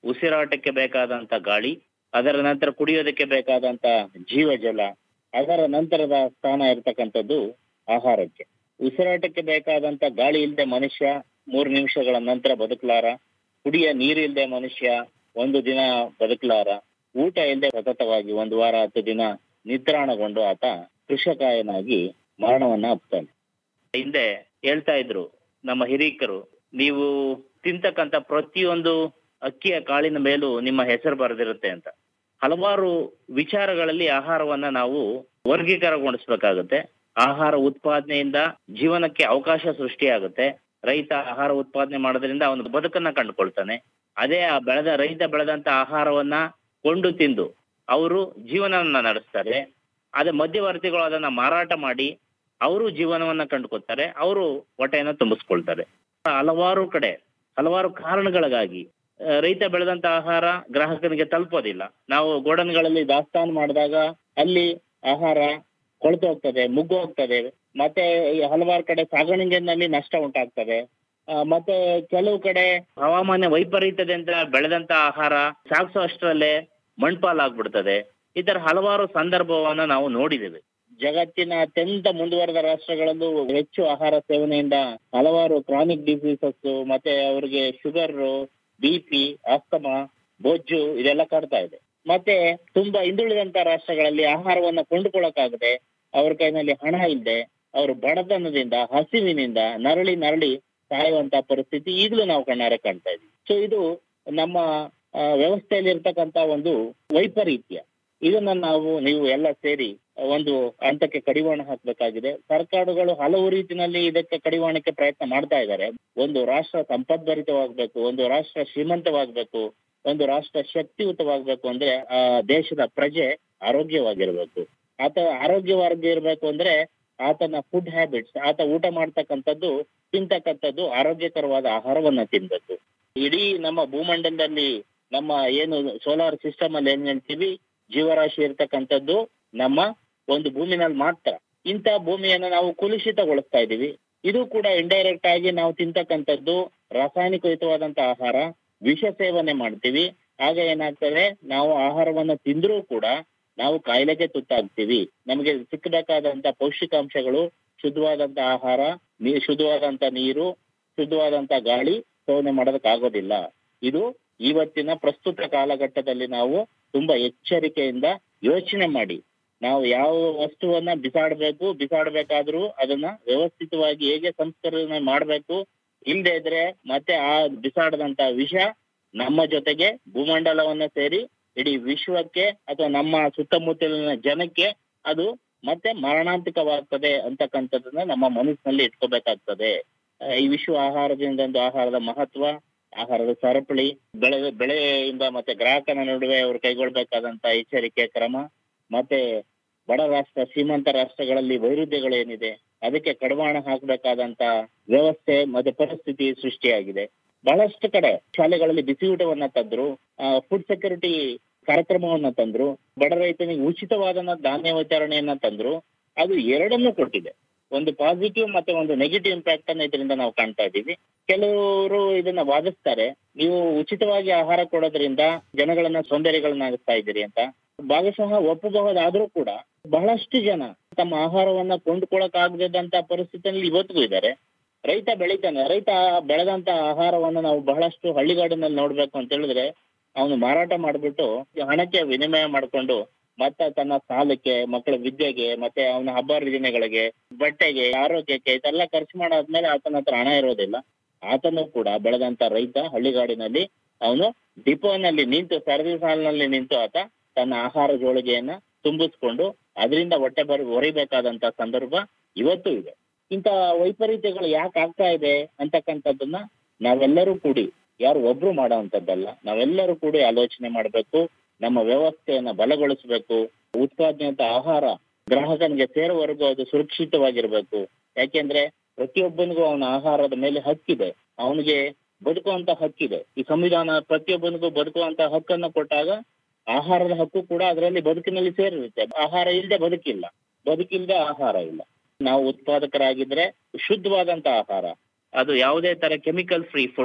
Speaker 13: ಉಸಿರಾಟಕ್ಕೆ ಬೇಕಾದಂತ ಗಾಳಿ ಅದರ ನಂತರ ಕುಡಿಯೋದಕ್ಕೆ ಬೇಕಾದಂತ ಜೀವಜಲ ಅದರ ನಂತರದ ಸ್ಥಾನ ಇರತಕ್ಕಂಥದ್ದು ಆಹಾರಕ್ಕೆ ಉಸಿರಾಟಕ್ಕೆ ಬೇಕಾದಂತ ಗಾಳಿ ಇಲ್ಲದೆ ಮನುಷ್ಯ ಮೂರು ನಿಮಿಷಗಳ ನಂತರ ಬದುಕಲಾರ ಕುಡಿಯ ನೀರಿಲ್ದೆ ಮನುಷ್ಯ ಒಂದು ದಿನ ಬದುಕಲಾರ ಊಟ ಇಲ್ಲದೆ ಸತತವಾಗಿ ಒಂದು ವಾರ ಹತ್ತು ದಿನ ನಿತ್ರಾಣಗೊಂಡು ಆತ ಕೃಷಕಾಯನಾಗಿ ಮರಣವನ್ನ ಅಪ್ತಾನೆ ಹಿಂದೆ ಹೇಳ್ತಾ ಇದ್ರು ನಮ್ಮ ಹಿರೀಕರು ನೀವು ತಿಂತಕ್ಕಂತ ಪ್ರತಿಯೊಂದು ಅಕ್ಕಿಯ ಕಾಳಿನ ಮೇಲೂ ನಿಮ್ಮ ಹೆಸರು ಬರೆದಿರುತ್ತೆ ಅಂತ ಹಲವಾರು ವಿಚಾರಗಳಲ್ಲಿ ಆಹಾರವನ್ನ ನಾವು ವರ್ಗೀಕರಣಗೊಳಿಸ್ಬೇಕಾಗುತ್ತೆ ಆಹಾರ ಉತ್ಪಾದನೆಯಿಂದ ಜೀವನಕ್ಕೆ ಅವಕಾಶ ಸೃಷ್ಟಿಯಾಗುತ್ತೆ ರೈತ ಆಹಾರ ಉತ್ಪಾದನೆ ಮಾಡೋದ್ರಿಂದ ಅವನು ಬದುಕನ್ನ ಕಂಡುಕೊಳ್ತಾನೆ ಅದೇ ಆ ಬೆಳೆದ ರೈತ ಬೆಳೆದಂತ ಆಹಾರವನ್ನ ಕೊಂಡು ತಿಂದು ಅವರು ಜೀವನವನ್ನ ನಡೆಸ್ತಾರೆ ಅದೇ ಮಧ್ಯವರ್ತಿಗಳು ಅದನ್ನ ಮಾರಾಟ ಮಾಡಿ ಅವರು ಜೀವನವನ್ನ ಕಂಡುಕೊಳ್ತಾರೆ ಅವರು ಹೊಟ್ಟೆಯನ್ನ ತುಂಬಿಸ್ಕೊಳ್ತಾರೆ ಹಲವಾರು ಕಡೆ ಹಲವಾರು ಕಾರಣಗಳಿಗಾಗಿ ಆ, ರೈತ ಬೆಳೆದಂತ ಆಹಾರ ಗ್ರಾಹಕನಿಗೆ ತಲುಪೋದಿಲ್ಲ ನಾವು ಗೋಡನ್ಗಳಲ್ಲಿ ದಾಸ್ತಾನು ಮಾಡಿದಾಗ ಅಲ್ಲಿ ಆಹಾರ ಕೊಳ್ತು ಹೋಗ್ತದೆ ಮುಗ್ಗು ಹೋಗ್ತದೆ ಮತ್ತೆ ಈ ಹಲವಾರು ಕಡೆ ಸಾಗಾಣಿಕೆಯಲ್ಲಿ ನಷ್ಟ ಉಂಟಾಗ್ತದೆ ಆ, ಮತ್ತೆ ಕೆಲವು ಕಡೆ ಹವಾಮಾನ ವೈಪರೀತ್ಯದಿಂದ ಬೆಳೆದಂತ ಆಹಾರ ಸಾಗಿಸೋ ಅಷ್ಟರಲ್ಲೇ ಮಣ್ಪಾಲಾಗ್ಬಿಡ್ತದೆ ಈ ತರ ಹಲವಾರು ಸಂದರ್ಭವನ್ನ ನಾವು ನೋಡಿದ್ದೇವೆ ಜಗತ್ತಿನ ಅತ್ಯಂತ ಮುಂದುವರೆದ ರಾಷ್ಟ್ರಗಳಲ್ಲೂ ಹೆಚ್ಚು ಆಹಾರ ಸೇವನೆಯಿಂದ ಹಲವಾರು ಕ್ರಾನಿಕ್ ಡಿಸೀಸಸ್ ಮತ್ತೆ ಅವರಿಗೆ ಶುಗರ್ ಬಿ ಪಿ ಆಸ್ತಮಾ ಬೊಜ್ಜು ಇದೆಲ್ಲ ಕಾಡ್ತಾ ಇದೆ ಮತ್ತೆ ತುಂಬಾ ಹಿಂದುಳಿದಂತ ರಾಷ್ಟ್ರಗಳಲ್ಲಿ ಆಹಾರವನ್ನ ಕೊಂಡುಕೊಳ್ಳಕ್ಕಾಗದೆ ಅವ್ರ ಕೈನಲ್ಲಿ ಹಣ ಇಲ್ಲದೆ ಅವರು ಬಡತನದಿಂದ ಹಸಿವಿನಿಂದ ನರಳಿ ನರಳಿ ಸಾಯುವಂತ ಪರಿಸ್ಥಿತಿ ಈಗಲೂ ನಾವು ಕಣ್ಣಾರೆ ಕಾಣ್ತಾ ಇದ್ವಿ ಸೊ ಇದು ನಮ್ಮ ಆ, ವ್ಯವಸ್ಥೆಯಲ್ಲಿ ಇರ್ತಕ್ಕಂತ ಒಂದು ವೈಪರೀತ್ಯ ಇದನ್ನ ನಾವು ನೀವು ಎಲ್ಲ ಸೇರಿ ಒಂದು ಹಂತಕ್ಕೆ ಕಡಿವಾಣ ಹಾಕ್ಬೇಕಾಗಿದೆ ಸರ್ಕಾರಗಳು ಹಲವು ರೀತಿಯಲ್ಲಿ ಇದಕ್ಕೆ ಕಡಿವಾಣಕ್ಕೆ ಪ್ರಯತ್ನ ಮಾಡ್ತಾ ಇದ್ದಾರೆ ಒಂದು ರಾಷ್ಟ್ರ ಸಂಪದ್ಭರಿತವಾಗ್ಬೇಕು ಒಂದು ರಾಷ್ಟ್ರ ಶ್ರೀಮಂತವಾಗ್ಬೇಕು ಒಂದು ರಾಷ್ಟ್ರ ಶಕ್ತಿಯುತವಾಗ್ಬೇಕು ಅಂದ್ರೆ ಆ ದೇಶದ ಪ್ರಜೆ ಆರೋಗ್ಯವಾಗಿರ್ಬೇಕು ಆತ ಆರೋಗ್ಯವಾಗಿ ಇರ್ಬೇಕು ಅಂದ್ರೆ ಆತನ ಫುಡ್ ಹ್ಯಾಬಿಟ್ಸ್ ಆತ ಊಟ ಮಾಡ್ತಕ್ಕಂಥದ್ದು ತಿಂತಕ್ಕಂಥದ್ದು ಆರೋಗ್ಯಕರವಾದ ಆಹಾರವನ್ನ ತಿನ್ಬೇಕು ಇಡೀ ನಮ್ಮ ಭೂಮಂಡಲದಲ್ಲಿ ನಮ್ಮ ಏನು ಸೋಲಾರ್ ಸಿಸ್ಟಮ್ ಅಲ್ಲಿ ಏನ್ ಹೇಳ್ತೀವಿ ಜೀವರಾಶಿ ಇರ್ತಕ್ಕಂಥದ್ದು ನಮ್ಮ ಒಂದು ಭೂಮಿನಲ್ಲಿ ಮಾತ್ರ ಇಂಥ ಭೂಮಿಯನ್ನ ನಾವು ಕುಲುಷಿತಗೊಳಿಸ್ತಾ ಇದೀವಿ ಇದು ಕೂಡ ಇಂಡೈರೆಕ್ಟ್ ಆಗಿ ನಾವು ತಿಂತಕ್ಕಂಥದ್ದು ರಾಸಾಯನಿಕಯುತವಾದಂತ ಆಹಾರ ವಿಷ ಸೇವನೆ ಮಾಡ್ತೀವಿ ಆಗ ಏನಾಗ್ತದೆ ನಾವು ಆಹಾರವನ್ನ ತಿಂದ್ರೂ ಕೂಡ ನಾವು ಕಾಯಿಲೆಗೆ ತುತ್ತಾಗ್ತೀವಿ ನಮಗೆ ಸಿಕ್ಕಬೇಕಾದಂತ ಪೌಷ್ಟಿಕಾಂಶಗಳು ಶುದ್ಧವಾದಂತ ಆಹಾರ ನೀ ಶುದ್ಧವಾದಂತ ನೀರು ಶುದ್ಧವಾದಂತ ಗಾಳಿ ಸೇವನೆ ಮಾಡೋದಕ್ಕಾಗೋದಿಲ್ಲ ಇದು ಇವತ್ತಿನ ಪ್ರಸ್ತುತ ಕಾಲಘಟ್ಟದಲ್ಲಿ ನಾವು ತುಂಬಾ ಎಚ್ಚರಿಕೆಯಿಂದ ಯೋಚನೆ ಮಾಡಿ ನಾವು ಯಾವ ವಸ್ತುವನ್ನ ಬಿಸಾಡ್ಬೇಕು ಬಿಸಾಡ್ಬೇಕಾದ್ರೂ ಅದನ್ನ ವ್ಯವಸ್ಥಿತವಾಗಿ ಹೇಗೆ ಸಂಸ್ಕರಣೆ ಮಾಡ್ಬೇಕು ಇಲ್ದೇ ಇದ್ರೆ ಮತ್ತೆ ಆ ಬಿಸಾಡದಂತ ವಿಷ ನಮ್ಮ ಜೊತೆಗೆ ಭೂಮಂಡಲವನ್ನ ಸೇರಿ ಇಡೀ ವಿಶ್ವಕ್ಕೆ ಅಥವಾ ನಮ್ಮ ಸುತ್ತಮುತ್ತಲಿನ ಜನಕ್ಕೆ ಅದು ಮತ್ತೆ ಮರಣಾಂತಿಕವಾಗ್ತದೆ ಅಂತಕ್ಕಂಥದ್ದನ್ನ ನಮ್ಮ ಮನಸ್ಸಿನಲ್ಲಿ ಇಟ್ಕೋಬೇಕಾಗ್ತದೆ ಆ, ಈ ವಿಶ್ವ ಆಹಾರದಿಂದ ಒಂದು ಆಹಾರದ ಮಹತ್ವ ಆಹಾರದ ಸರಪಳಿ ಬೆಳೆ ಬೆಳೆಯಿಂದ ಮತ್ತೆ ಗ್ರಾಹಕನ ನಡುವೆ ಅವರು ಕೈಗೊಳ್ಬೇಕಾದಂತ ಎಚ್ಚರಿಕೆ ಕ್ರಮ ಮತ್ತೆ ಬಡ ರಾಷ್ಟ್ರ ಶ್ರೀಮಂತ ರಾಷ್ಟ್ರಗಳಲ್ಲಿ ವೈರುಧ್ಯಗಳೇನಿದೆ ಅದಕ್ಕೆ ಕಡಿವಾಣ ಹಾಕಬೇಕಾದಂತ ವ್ಯವಸ್ಥೆ ಮತ್ತೆ ಪರಿಸ್ಥಿತಿ ಸೃಷ್ಟಿಯಾಗಿದೆ ಬಹಳಷ್ಟು ಕಡೆ ಶಾಲೆಗಳಲ್ಲಿ ಬಿಸಿ ಊಟವನ್ನ ತಂದ್ರು ಫುಡ್ ಸೆಕ್ಯೂರಿಟಿ ಕಾರ್ಯಕ್ರಮವನ್ನ ತಂದ್ರು ಬಡ ರೈತನಿಗೆ ಉಚಿತವಾದ ಧಾನ್ಯ ವಿತರಣೆಯನ್ನ ತಂದ್ರು ಅದು ಎರಡನ್ನೂ ಕೊಟ್ಟಿದೆ ಒಂದು ಪಾಸಿಟಿವ್ ಮತ್ತೆ ಒಂದು ನೆಗೆಟಿವ್ ಇಂಪ್ಯಾಕ್ಟ್ ಅನ್ನ ಇದರಿಂದ ನಾವು ಕಾಣ್ತಾ ಇದ್ದೀವಿ ಕೆಲವರು ಇದನ್ನ ವಾದಿಸ್ತಾರೆ ನೀವು ಉಚಿತವಾಗಿ ಆಹಾರ ಕೊಡೋದ್ರಿಂದ ಜನಗಳನ್ನ ಸೌಂದರ್ಯಗಳನ್ನಾಗಿಸ್ತಾ ಇದ್ದೀರಿ ಅಂತ ಭಾಗಶಃ ಒಪ್ಪಬಹುದಾದ್ರೂ ಕೂಡ ಬಹಳಷ್ಟು ಜನ ತಮ್ಮ ಆಹಾರವನ್ನ ಕೊಂಡ್ಕೊಳಕ್ ಆಗದಂತ ಪರಿಸ್ಥಿತಿಯಲ್ಲಿ ಇವತ್ತಿಗೂ ಇದ್ದಾರೆ ರೈತ ಬೆಳಿತಾನೆ ರೈತ ಬೆಳೆದಂತ ಆಹಾರವನ್ನ ನಾವು ಬಹಳಷ್ಟು ಹಳ್ಳಿಗಾಡಿನಲ್ಲಿ ನೋಡ್ಬೇಕು ಅಂತ ಹೇಳಿದ್ರೆ ಅವನು ಮಾರಾಟ ಮಾಡ್ಬಿಟ್ಟು ಹಣಕ್ಕೆ ವಿನಿಮಯ ಮಾಡ್ಕೊಂಡು ಮತ್ತೆ ತನ್ನ ಸಾಲಕ್ಕೆ ಮಕ್ಕಳ ವಿದ್ಯೆಗೆ ಮತ್ತೆ ಅವನ ಹಬ್ಬ ಹರಿದಿನಗಳಿಗೆ ಬಟ್ಟೆಗೆ ಆರೋಗ್ಯಕ್ಕೆ ಇದೆಲ್ಲ ಖರ್ಚು ಮಾಡಾದ್ಮೇಲೆ ಆತನ ಹತ್ರ ಹಣ ಇರೋದಿಲ್ಲ ಆತನು ಕೂಡ ಬೆಳೆದಂತ ರೈತ ಹಳ್ಳಿಗಾಡಿನಲ್ಲಿ ಅವನು ಡಿಪೋನಲ್ಲಿ ನಿಂತು ಸರದಿ ಸಾಲಿನಲ್ಲಿ ನಿಂತು ಆತ ತನ್ನ ಆಹಾರ ಜೋಳಿಗೆಯನ್ನ ತುಂಬಿಸ್ಕೊಂಡು ಅದರಿಂದ ಹೊಟ್ಟೆ ಬರಿ ಹೊರಿಬೇಕಾದಂತ ಸಂದರ್ಭ ಇವತ್ತು ಇದೆ ಇಂತ ವೈಪರೀತ್ಯಗಳು ಯಾಕೆ ಆಗ್ತಾ ಇದೆ ಅಂತಕ್ಕಂಥದ್ದನ್ನ ನಾವೆಲ್ಲರೂ ಕೂಡಿ ಯಾರು ಒಬ್ರು ಮಾಡೋವಂಥದ್ದಲ್ಲ ನಾವೆಲ್ಲರೂ ಕೂಡಿ ಆಲೋಚನೆ ಮಾಡ್ಬೇಕು ನಮ್ಮ ವ್ಯವಸ್ಥೆಯನ್ನ ಬಲಗೊಳಿಸಬೇಕು ಉತ್ಪಾದನೆಯಂತ ಆಹಾರ ಗ್ರಾಹಕನಿಗೆ ಸೇರುವವರೆಗೂ ಅದು ಸುರಕ್ಷಿತವಾಗಿರ್ಬೇಕು ಯಾಕೆಂದ್ರೆ ಪ್ರತಿಯೊಬ್ಬನಿಗೂ ಅವನ ಆಹಾರದ ಮೇಲೆ ಹಕ್ಕಿದೆ ಅವನಿಗೆ ಬದುಕುವಂತ ಹಕ್ಕಿದೆ ಈ ಸಂವಿಧಾನ ಪ್ರತಿಯೊಬ್ಬನಿಗೂ ಬದುಕುವಂತ ಹಕ್ಕನ್ನು ಕೊಟ್ಟಾಗ ಆಹಾರದ ಹಕ್ಕು ಕೂಡ ಅದರಲ್ಲಿ ಬದುಕಿನಲ್ಲಿ ಸೇರಿರುತ್ತೆ ಆಹಾರ ಇಲ್ಲದೆ ಬದುಕಿಲ್ಲ ಬದುಕಿಲ್ಲದೆ ಆಹಾರ ಇಲ್ಲ ನಾವು ಉತ್ಪಾದಕರಾಗಿದ್ರೆ ಶುದ್ಧವಾದಂತ ಆಹಾರ ಅದು ಯಾವುದೇ ತರ ಕೆಮಿಕಲ್ ಫ್ರೀ ಫುಡ್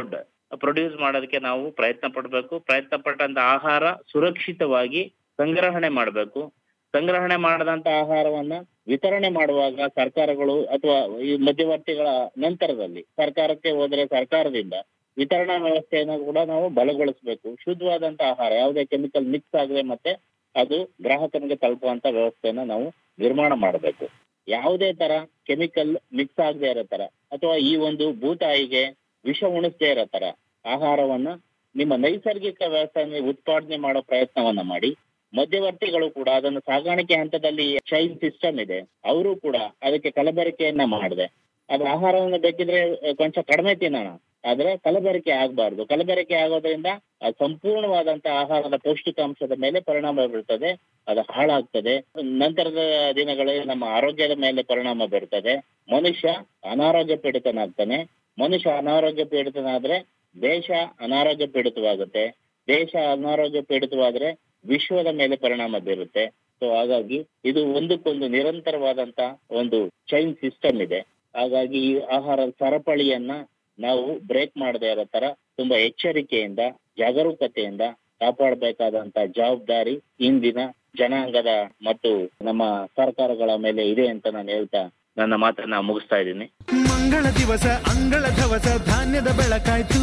Speaker 13: ಪ್ರೊಡ್ಯೂಸ್ ಮಾಡೋದಕ್ಕೆ ನಾವು ಪ್ರಯತ್ನ ಪಡಬೇಕು ಪ್ರಯತ್ನ ಪಟ್ಟಂತ ಆಹಾರ ಸುರಕ್ಷಿತವಾಗಿ ಸಂಗ್ರಹಣೆ ಮಾಡಬೇಕು ಸಂಗ್ರಹಣೆ ಮಾಡದಂತ ಆಹಾರವನ್ನ ವಿತರಣೆ ಮಾಡುವಾಗ ಸರ್ಕಾರಗಳು ಅಥವಾ ಈ ಮಧ್ಯವರ್ತಿಗಳ ನಂತರದಲ್ಲಿ ಸರ್ಕಾರಕ್ಕೆ ಹೋದ್ರೆ ಸರ್ಕಾರದಿಂದ ವಿತರಣಾ ವ್ಯವಸ್ಥೆಯನ್ನು ಕೂಡ ನಾವು ಬಲಗೊಳಿಸಬೇಕು ಶುದ್ಧವಾದಂತ ಆಹಾರ ಯಾವುದೇ ಕೆಮಿಕಲ್ ಮಿಕ್ಸ್ ಆಗದೆ ಮತ್ತೆ ಅದು ಗ್ರಾಹಕನಿಗೆ ತಲುಪುವಂತ ವ್ಯವಸ್ಥೆಯನ್ನ ನಾವು ನಿರ್ಮಾಣ ಮಾಡಬೇಕು ಯಾವುದೇ ತರ ಕೆಮಿಕಲ್ ಮಿಕ್ಸ್ ಆಗದೆ ಇರೋ ತರ ಅಥವಾ ಈ ಒಂದು ಭೂತಾಯಿಗೆ ವಿಷ ಉಣಿಸದೇ ಇರೋ ತರ ಆಹಾರವನ್ನ ನಿಮ್ಮ ನೈಸರ್ಗಿಕ ವ್ಯವಸ್ಥೆಯನ್ನು ಉತ್ಪಾದನೆ ಮಾಡೋ ಪ್ರಯತ್ನವನ್ನ ಮಾಡಿ ಮಧ್ಯವರ್ತಿಗಳು ಕೂಡ ಅದನ್ನು ಸಾಗಾಣಿಕೆ ಹಂತದಲ್ಲಿ ಚೈನ್ ಸಿಸ್ಟಮ್ ಇದೆ ಅವರು ಕೂಡ ಅದಕ್ಕೆ ಕಲಬೆರಕೆಯನ್ನ ಮಾಡಿದೆ ಅದು ಆಹಾರವನ್ನು ಬೇಕಿದ್ರೆ ಅಹ್, ಕೊಂಚ ಕಡಿಮೆ ತಿನ್ನೋಣ ಆದ್ರೆ ಕಲಬೆರಕೆ ಆಗಬಾರ್ದು ಕಲಬೆರಕೆ ಆಗೋದ್ರಿಂದ ಅದು ಸಂಪೂರ್ಣವಾದಂತ ಆಹಾರದ ಪೌಷ್ಟಿಕಾಂಶದ ಮೇಲೆ ಪರಿಣಾಮ ಬೀಳ್ತದೆ ಅದು ಹಾಳಾಗ್ತದೆ ನಂತರದ ದಿನಗಳಲ್ಲಿ ನಮ್ಮ ಆರೋಗ್ಯದ ಮೇಲೆ ಪರಿಣಾಮ ಬೀರ್ತದೆ ಮನುಷ್ಯ ಅನಾರೋಗ್ಯ ಪೀಡಿತನಾಗ್ತಾನೆ ಮನುಷ್ಯ ಅನಾರೋಗ್ಯ ಪೀಡಿತನಾದ್ರೆ ದೇಶ ಅನಾರೋಗ್ಯ ಪೀಡಿತವಾಗುತ್ತೆ ದೇಶ ಅನಾರೋಗ್ಯ ಪೀಡಿತವಾದ್ರೆ ವಿಶ್ವದ ಮೇಲೆ ಪರಿಣಾಮ ಬೀರುತ್ತೆ ಸೊ ಹಾಗಾಗಿ ಇದು ಒಂದಕ್ಕೊಂದು ನಿರಂತರವಾದಂತ ಒಂದು ಚೈನ್ ಸಿಸ್ಟಮ್ ಇದೆ ಹಾಗಾಗಿ ಈ ಆಹಾರ ಸರಪಳಿಯನ್ನ ನಾವು ಬ್ರೇಕ್ ಮಾಡದೇ ಇರೋ ತರ ತುಂಬಾ ಎಚ್ಚರಿಕೆಯಿಂದ ಜಾಗರೂಕತೆಯಿಂದ ಕಾಪಾಡಬೇಕಾದಂತ ಜವಾಬ್ದಾರಿ ಇಂದಿನ ಜನಾಂಗದ ಮತ್ತು ನಮ್ಮ ಸರ್ಕಾರಗಳ ಮೇಲೆ ಇದೆ ಅಂತ ನಾನು ಹೇಳ್ತಾ ನನ್ನ ಮಾತನ್ನ ಮುಗಿಸ್ತಾ ಇದ್ದೀನಿ
Speaker 11: ಮಂಗಳ ದಿವಸ ಅಂಗಳ ಧವಸ ಧಾನ್ಯದ ಬೆಳಕಾಯ್ತು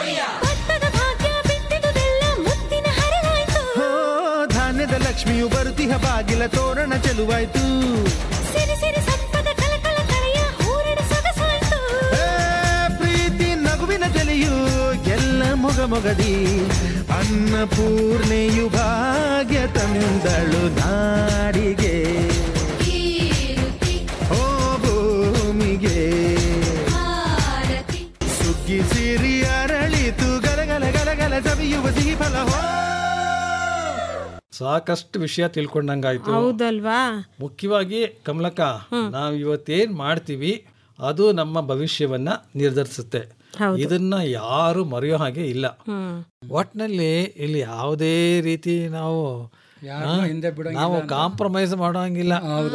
Speaker 11: ಹೋ ಧಾನ್ಯದ ಲಕ್ಷ್ಮಿಯು ಬರುತಿಹ ಬಾಗಿಲ ತೋರಣ ಚೆಲುವಾಯ್ತು ಏ, ಪ್ರೀತಿ ನಗುವಿನ ಜಲಿಯು ಎಲ್ಲ ಮೊಗ ಮೊಗದಿ ಅನ್ನಪೂರ್ಣೆಯು ಭಾಗ್ಯ ತಂದಳು ನಾಡಿಗೆ ಓ ಭೂಮಿಗೆ ಸುಗ್ಗಿ ಸಿರಿ ಅರಳಿತು ಗಲಗಲ ಗಲಗಲ ಸವಿಯುವ ಸಿಹಿ ಫಲ ಹೋ
Speaker 7: ಸಾಕಷ್ಟು ವಿಷಯ ತಿಳ್ಕೊಂಡಂಗಾಯ್ತು
Speaker 5: ಹೌದಲ್ವಾ
Speaker 7: ಮುಖ್ಯವಾಗಿ ಕಮಲಕ್ಕ ನಾವು ಇವತ್ತೇನ್ ಮಾಡ್ತೀವಿ ಅದು ನಮ್ಮ ಭವಿಷ್ಯವನ್ನ ನಿರ್ಧರಿಸುತ್ತೆ ಇದನ್ನ ಯಾರು ಮರೆಯೋ ಹಾಗೆ ಇಲ್ಲ ಒಟ್ನಲ್ಲಿ ಇಲ್ಲಿ ಯಾವುದೇ ರೀತಿ ನಾವು
Speaker 9: ಯಾರ್ನೂ
Speaker 7: ಆ,
Speaker 9: ಹಿಂದೆ ಬಿಡೋಂಗಿಲ್ಲ
Speaker 7: ನಾವು
Speaker 9: ಅಂತ.
Speaker 7: ಕಾಂಪ್ರಮೈಸ್ ಮಾಡೋಂಗಿಲ್ಲ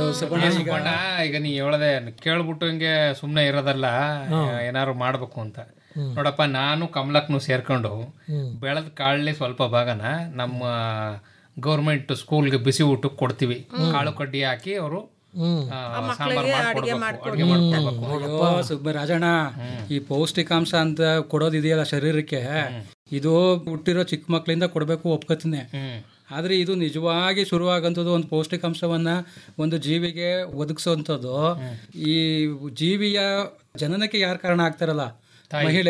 Speaker 8: ಏ ಸುಬ್ಬಣ್ಣ, ಈಗ ನೀ ಹೇಳದೆ ಕೇಳ್ಬಿಟ್ಟು ಹಿಂಗೆ ಸುಮ್ನೆ ಇರೋದಲ್ಲ ಏನಾದ್ರು ಮಾಡ್ಬೇಕು ಅಂತ ನೋಡಪ್ಪ ನಾನು ಕಮಲಕ್ನು ಸೇರ್ಕೊಂಡು ಬೆಳೆದ ಕಾಳಲ್ಲಿ ಸ್ವಲ್ಪ ಭಾಗನ ನಮ್ಮ ಗೌರ್ಮೆಂಟ್ ಸ್ಕೂಲ್ಗೆ ಬಿಸಿ ಊಟಕ್ಕೆ ಕೊಡ್ತೀವಿ ಕಾಳು ಕಡ್ಡಿ ಹಾಕಿ ಅವರು ಸಾಂಬಾರ್ ಮಾಡ್ಕೊಡ್ಬೇಕು ಅಡಿಗೆ ಮಾಡ್ಕೊಡ್ಬೇಕು
Speaker 9: ಅಯ್ಯೋ ಸುಬ್ಬ ರಾಜಣ್ಣ ಈ ಪೌಷ್ಟಿಕಾಂಶ ಅಂತ ಕೊಡೋದಿದೆಯಲ್ಲ ಶರೀರಕ್ಕೆ ಇದು ಹುಟ್ಟಿರೋ ಚಿಕ್ಕ ಮಕ್ಕಳಿಂದ ಕೊಡಬೇಕು ಒಪ್ಕೋತೀನಿ ಆದ್ರೆ ಇದು ನಿಜವಾಗಿ ಶುರುವಾಗಂಥದ್ದು ಒಂದು ಪೌಷ್ಟಿಕಾಂಶವನ್ನ ಒಂದು ಜೀವಿಗೆ ಒದಗಿಸೋಂಥದ್ದು ಈ ಜೀವಿಯ ಜನನಕ್ಕೆ ಯಾರು ಕಾರಣ ಆಗ್ತಾರಲ್ಲ ಮಹಿಳೆ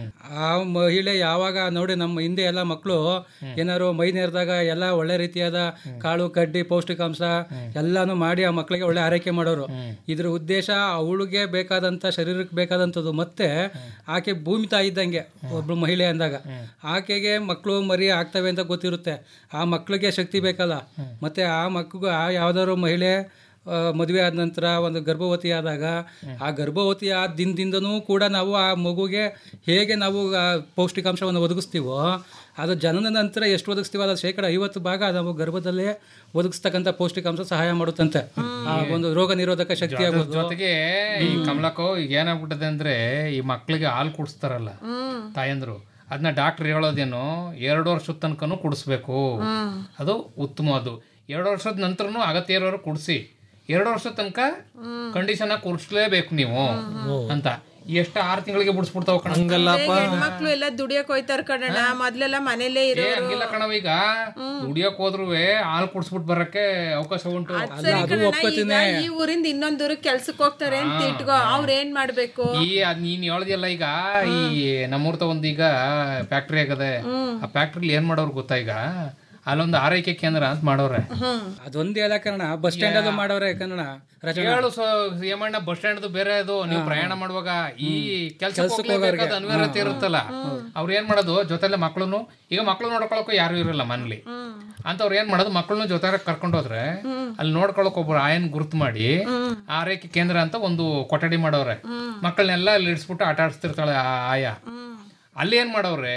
Speaker 9: ಆ ಮಹಿಳೆ ಯಾವಾಗ ನೋಡಿ ನಮ್ಮ ಹಿಂದೆ ಎಲ್ಲ ಮಕ್ಕಳು ಏನಾದ್ರು ಮೈ ನೇರ್ದಾಗ ಎಲ್ಲ ಒಳ್ಳೆ ರೀತಿಯಾದ ಕಾಳು ಕಡ್ಡಿ ಪೌಷ್ಟಿಕಾಂಶ ಎಲ್ಲಾನು ಮಾಡಿ ಆ ಮಕ್ಕಳಿಗೆ ಒಳ್ಳೆ ಆರೈಕೆ ಮಾಡೋರು ಇದ್ರ ಉದ್ದೇಶ ಅವಳಿಗೆ ಬೇಕಾದಂತ ಶರೀರಕ್ಕೆ ಬೇಕಾದಂಥದ್ದು ಮತ್ತೆ ಆಕೆ ಭೂಮಿ ತಾಯಿ ಇದ್ದಂಗೆ ಒಬ್ಳು ಮಹಿಳೆ ಅಂದಾಗ ಆಕೆಗೆ ಮಕ್ಕಳು ಮರಿ ಆಗ್ತವೆ ಅಂತ ಗೊತ್ತಿರುತ್ತೆ ಆ ಮಕ್ಕಳಿಗೆ ಶಕ್ತಿ ಬೇಕಲ್ಲ ಮತ್ತೆ ಆ ಮಕ್ಕಳು ಆ ಯಾವ್ದಾದ್ರು ಮಹಿಳೆ ಆ, ಮದುವೆ ಆದ ನಂತರ ಒಂದು ಗರ್ಭವತಿ ಆದಾಗ ಆ ಗರ್ಭವತಿ ಆದ ದಿನದಿಂದನೂ ಕೂಡ ನಾವು ಆ ಮಗುಗೆ ಹೇಗೆ ನಾವು ಆ ಪೌಷ್ಟಿಕಾಂಶವನ್ನು ಒದಗಿಸ್ತೀವೋ ಅದು ಜನನ ನಂತರ ಎಷ್ಟು ಒದಗಿಸ್ತೀವೋ ಅದು ಶೇಕಡ ಐವತ್ತು ಭಾಗ ನಾವು ಗರ್ಭದಲ್ಲೇ ಒದಗಿಸ್ತಕ್ಕಂಥ ಪೌಷ್ಟಿಕಾಂಶ ಸಹಾಯ ಮಾಡುತ್ತಂತೆ ಆ ಒಂದು ರೋಗ ನಿರೋಧಕ ಶಕ್ತಿ
Speaker 8: ಅದ್ರ
Speaker 9: ಆಗೋದು
Speaker 8: ಜೊತೆಗೆ ಈ ಕಮಲಕ್ಕೋ ಈಗ ಏನಾಗ್ಬಿಟ್ಟದೆ ಅಂದ್ರೆ ಈ ಮಕ್ಳಿಗೆ ಹಾಲು ಕುಡಿಸ್ತಾರಲ್ಲ ತಾಯಂದ್ರು ಅದನ್ನ ಡಾಕ್ಟರ್ ಹೇಳೋದೇನು ಎರಡು ವರ್ಷದ ತನಕನೂ ಕುಡಿಸ್ಬೇಕು ಅದು ಉತ್ತಮ ಅದು ಎರಡು ವರ್ಷದ ನಂತರನು ಅಗತ್ಯ ಇರೋರು ಕುಡಿಸಿ ಎರಡು ವರ್ಷದ ತನಕ ಕಂಡೀಷನ್ ಆಗಿ ಕುಡಿಸ್ಲೇಬೇಕು ನೀವು ಅಂತ ಎಷ್ಟು ಆರು ತಿಂಗಳಿಗೆ ಬಿಡಿಸ್ಬಿಡ್ತಾವ ಕಣ
Speaker 5: ಹೆಣ್ಮಕ್ಳು ಎಲ್ಲ ದುಡಿಯಕ್ ಹೋಯ್ತಾರ ಕಣಣ್ಣ ಮೊದ್ಲೆಲ್ಲ ಮನೇಲೇ
Speaker 8: ಏ
Speaker 5: ಇರೋರು
Speaker 8: ಹಂಗಿಲ್ಲ ಕಣವ ಈಗ ದುಡಿಯಕ್ ಹೋದ್ರು ಹಾಲು ಕುಡಿಸ್ಬಿಟ್ಟು ಬರಕ್ಕೆ ಅವಕಾಶ ಉಂಟು
Speaker 5: ಸರಿ ಕಣಣ್ಣ, ಈಗ ಈ ಊರಿಂದ ಇನ್ನೊಂದ್ ಊರಿಗೆ ಕೆಲ್ಸಕ್ ಹೋಗ್ತಾರೆ ಅಂತ ಇಟ್ಕೋ ಅವ್ರ ಏನ್ ಮಾಡ್ಬೇಕು
Speaker 8: ಈ ಅದ್ ನೀನ್ ಹೇಳ್ದಿಯಲ್ಲ ಈಗ ಈ ನಮ್ಮೂರ್ತ ಒಂದ್ ಈಗ ಫ್ಯಾಕ್ಟ್ರಿ ಆಗದೆ ಆ ಫ್ಯಾಕ್ಟ್ರಿಲಿ ಏನ್ ಮಾಡೋರು ಗೊತ್ತಾ ಈಗ ಅಲ್ಲೊಂದು ಆರೈಕೆ ಕೇಂದ್ರ ಅಂತ ಮಾಡೋರೆ
Speaker 9: ಅದೊಂದೇ ಅಲ್ಲ ಕಾರಣ ಬಸ್ ಸ್ಟ್ಯಾಂಡ್ ಅಲ್ಲೂ ಮಾಡವ್ರೆ ಕನ್ನಡ ರಚನೆ
Speaker 8: ಹೇಳು ಯಮಣ್ಣ ಬಸ್ ಸ್ಟ್ಯಾಂಡ್ ಬೇರೆ ಅದು ನೀವು ಪ್ರಯಾಣ ಮಾಡುವಾಗ ಈ ಕೆಲ್ಸಕ್ಕೆ
Speaker 9: ಕೆಲ್ಸಕ್ಕೆ
Speaker 8: ಹೋಗ್ಲೇಬೇಕಾದ
Speaker 9: ಹೋಗೋರ್ಗೆ.
Speaker 8: ಅನಿವಾರ್ಯತೆ ಇರುತ್ತಲ್ಲ ಅವ್ರು ಏನ್ ಮಾಡೋದು ಜೊತೆಲೆ ಮಕ್ಳುನು ಈಗ ಮಕ್ಳು ನೋಡ್ಕೊಳಕ್ಕೂ ಯಾರು ಇರಲ್ಲ ಮನೇಲಿ ಅಂತವ್ರು ಏನ್ ಮಾಡೋದು ಮಕ್ಕಳನ್ನ ಜೊತೆ ಕರ್ಕೊಂಡು ಹೋದ್ರೆ ಅಲ್ಲಿ ನೋಡ್ಕೊಳಕ್ ಒಬ್ರು ಆಯನ್ ಗುರ್ತು ಮಾಡಿ ಆರೈಕೆ ಕೇಂದ್ರ ಅಂತ ಒಂದು ಕೊಠಡಿ ಮಾಡವ್ರೆ ಮಕ್ಕಳನ್ನೆಲ್ಲ ಅಲ್ಲಿ ಇಡ್ಸ್ಬಿಟ್ಟು ಆಟ ಆಡಿಸ್ತಿರ್ತಾಳೆ ಆ ಆಯ ಅಲ್ಲಿ ಏನ್ ಮಾಡವ್ರೆ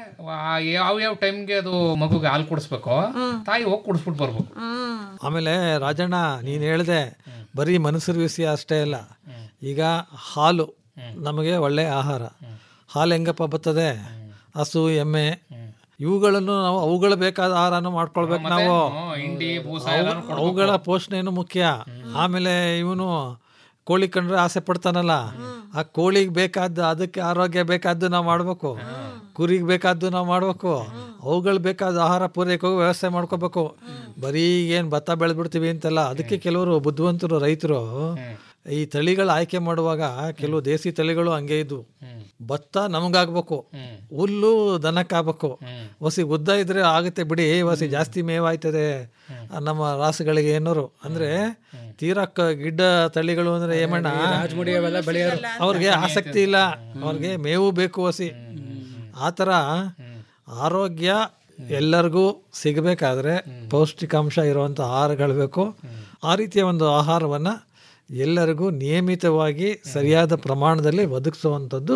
Speaker 8: ಆ ಯಾವ ಯಾವ ಟೈಮ್ಗೆ ಅದು ಮಗುಗೆ ಹಾಲು ಕುಡಿಸ್ಬೇಕು ತಾಯಿ ಹೋಗಿ ಕುಡಿಸ್ಬಿಟ್ಟು ಬರ್ಬೇಕು
Speaker 7: ಆಮೇಲೆ ರಾಜಣ್ಣ ನೀನು ಹೇಳಿದೆ ಬರೀ ಮನುಷ್ಯರ ವಿಷಯ ಅಷ್ಟೇ ಅಲ್ಲ ಈಗ ಹಾಲು ನಮಗೆ ಒಳ್ಳೆ ಆಹಾರ ಹಾಲು ಹೆಂಗಪ್ಪ ಬರ್ತದೆ ಹಸು ಎಮ್ಮೆ ಇವುಗಳನ್ನು ನಾವು ಅವುಗಳ ಬೇಕಾದ ಆಹಾರನ ಮಾಡ್ಕೊಳ್ಬೇಕು ನಾವು
Speaker 8: ಹಿಂಡಿ ಬೂಸ
Speaker 7: ಅವು-
Speaker 8: ಎಲ್ಲಾನು ಕೊಡ್ಬೇಕು.
Speaker 7: ಅವುಗಳ ಪೋಷಣೆನು ಮುಖ್ಯ ಆಮೇಲೆ ಇವನು ಕೋಳಿ ಕಂಡ್ರೆ ಆಸೆ ಪಡ್ತಾನಲ್ಲ ಆ ಕೋಳಿಗೆ ಬೇಕಾದ್ದು ಅದಕ್ಕೆ ಆರೋಗ್ಯ ಬೇಕಾದ್ದು ನಾವು ಮಾಡಬೇಕು ಕುರಿಗೆ ಬೇಕಾದ್ದು ನಾವು ಮಾಡಬೇಕು ಅವುಗಳು ಬೇಕಾದ ಆಹಾರ ಪೂರೈಕೆಗೂ ವ್ಯವಸ್ಥೆ ಮಾಡ್ಕೋಬೇಕು ಬರೀ ಏನು ಭತ್ತ ಬೆಳೆದ್ಬಿಡ್ತೀವಿ ಅಂತಲ್ಲ ಅದಕ್ಕೆ ಕೆಲವರು ಬುದ್ಧಿವಂತರು ರೈತರು ಈ ತಳಿಗಳ ಆಯ್ಕೆ ಮಾಡುವಾಗ ಕೆಲವು ದೇಸಿ ತಳಿಗಳು ಹಂಗೆ ಇದ್ವು ಭತ್ತ ನಮಗಾಗ್ಬೇಕು ಹುಲ್ಲು ದನಕ್ಕಾಗಬೇಕು ಹೊಸಿ ಉದ್ದ ಇದ್ರೆ ಆಗುತ್ತೆ ಬಿಡಿ ಹೊಸಿ ಜಾಸ್ತಿ ಮೇವಾಯ್ತದೆ ನಮ್ಮ ರಾಸುಗಳಿಗೆ ಏನೋರು ಅಂದ್ರೆ ತೀರಾ ಕ- ಗಿಡ್ಡ ತಳಿಗಳು ಅಂದ್ರೆ ಏಮಣ್ಣ
Speaker 9: ರಾಜಮುಡಿ ಅವೆಲ್ಲ ಬೆಳೆಯೋರು
Speaker 7: ಅವ್ರಿಗೆ ಆಸಕ್ತಿ ಇಲ್ಲ ಅವ್ರಿಗೆ ಮೇವು ಬೇಕು ಹೊಸಿ ಆ ಥರ ಆರೋಗ್ಯ ಎಲ್ಲರಿಗೂ ಸಿಗಬೇಕಾದ್ರೆ ಪೌಷ್ಟಿಕಾಂಶ ಇರುವಂಥ ಆಹಾರಗಳು ಬೇಕು ಆ ರೀತಿಯ ಒಂದು ಆಹಾರವನ್ನು ಎಲ್ಲರಿಗೂ ನಿಯಮಿತವಾಗಿ ಸರಿಯಾದ ಪ್ರಮಾಣದಲ್ಲಿ ಒದಗಿಸುವಂಥದ್ದು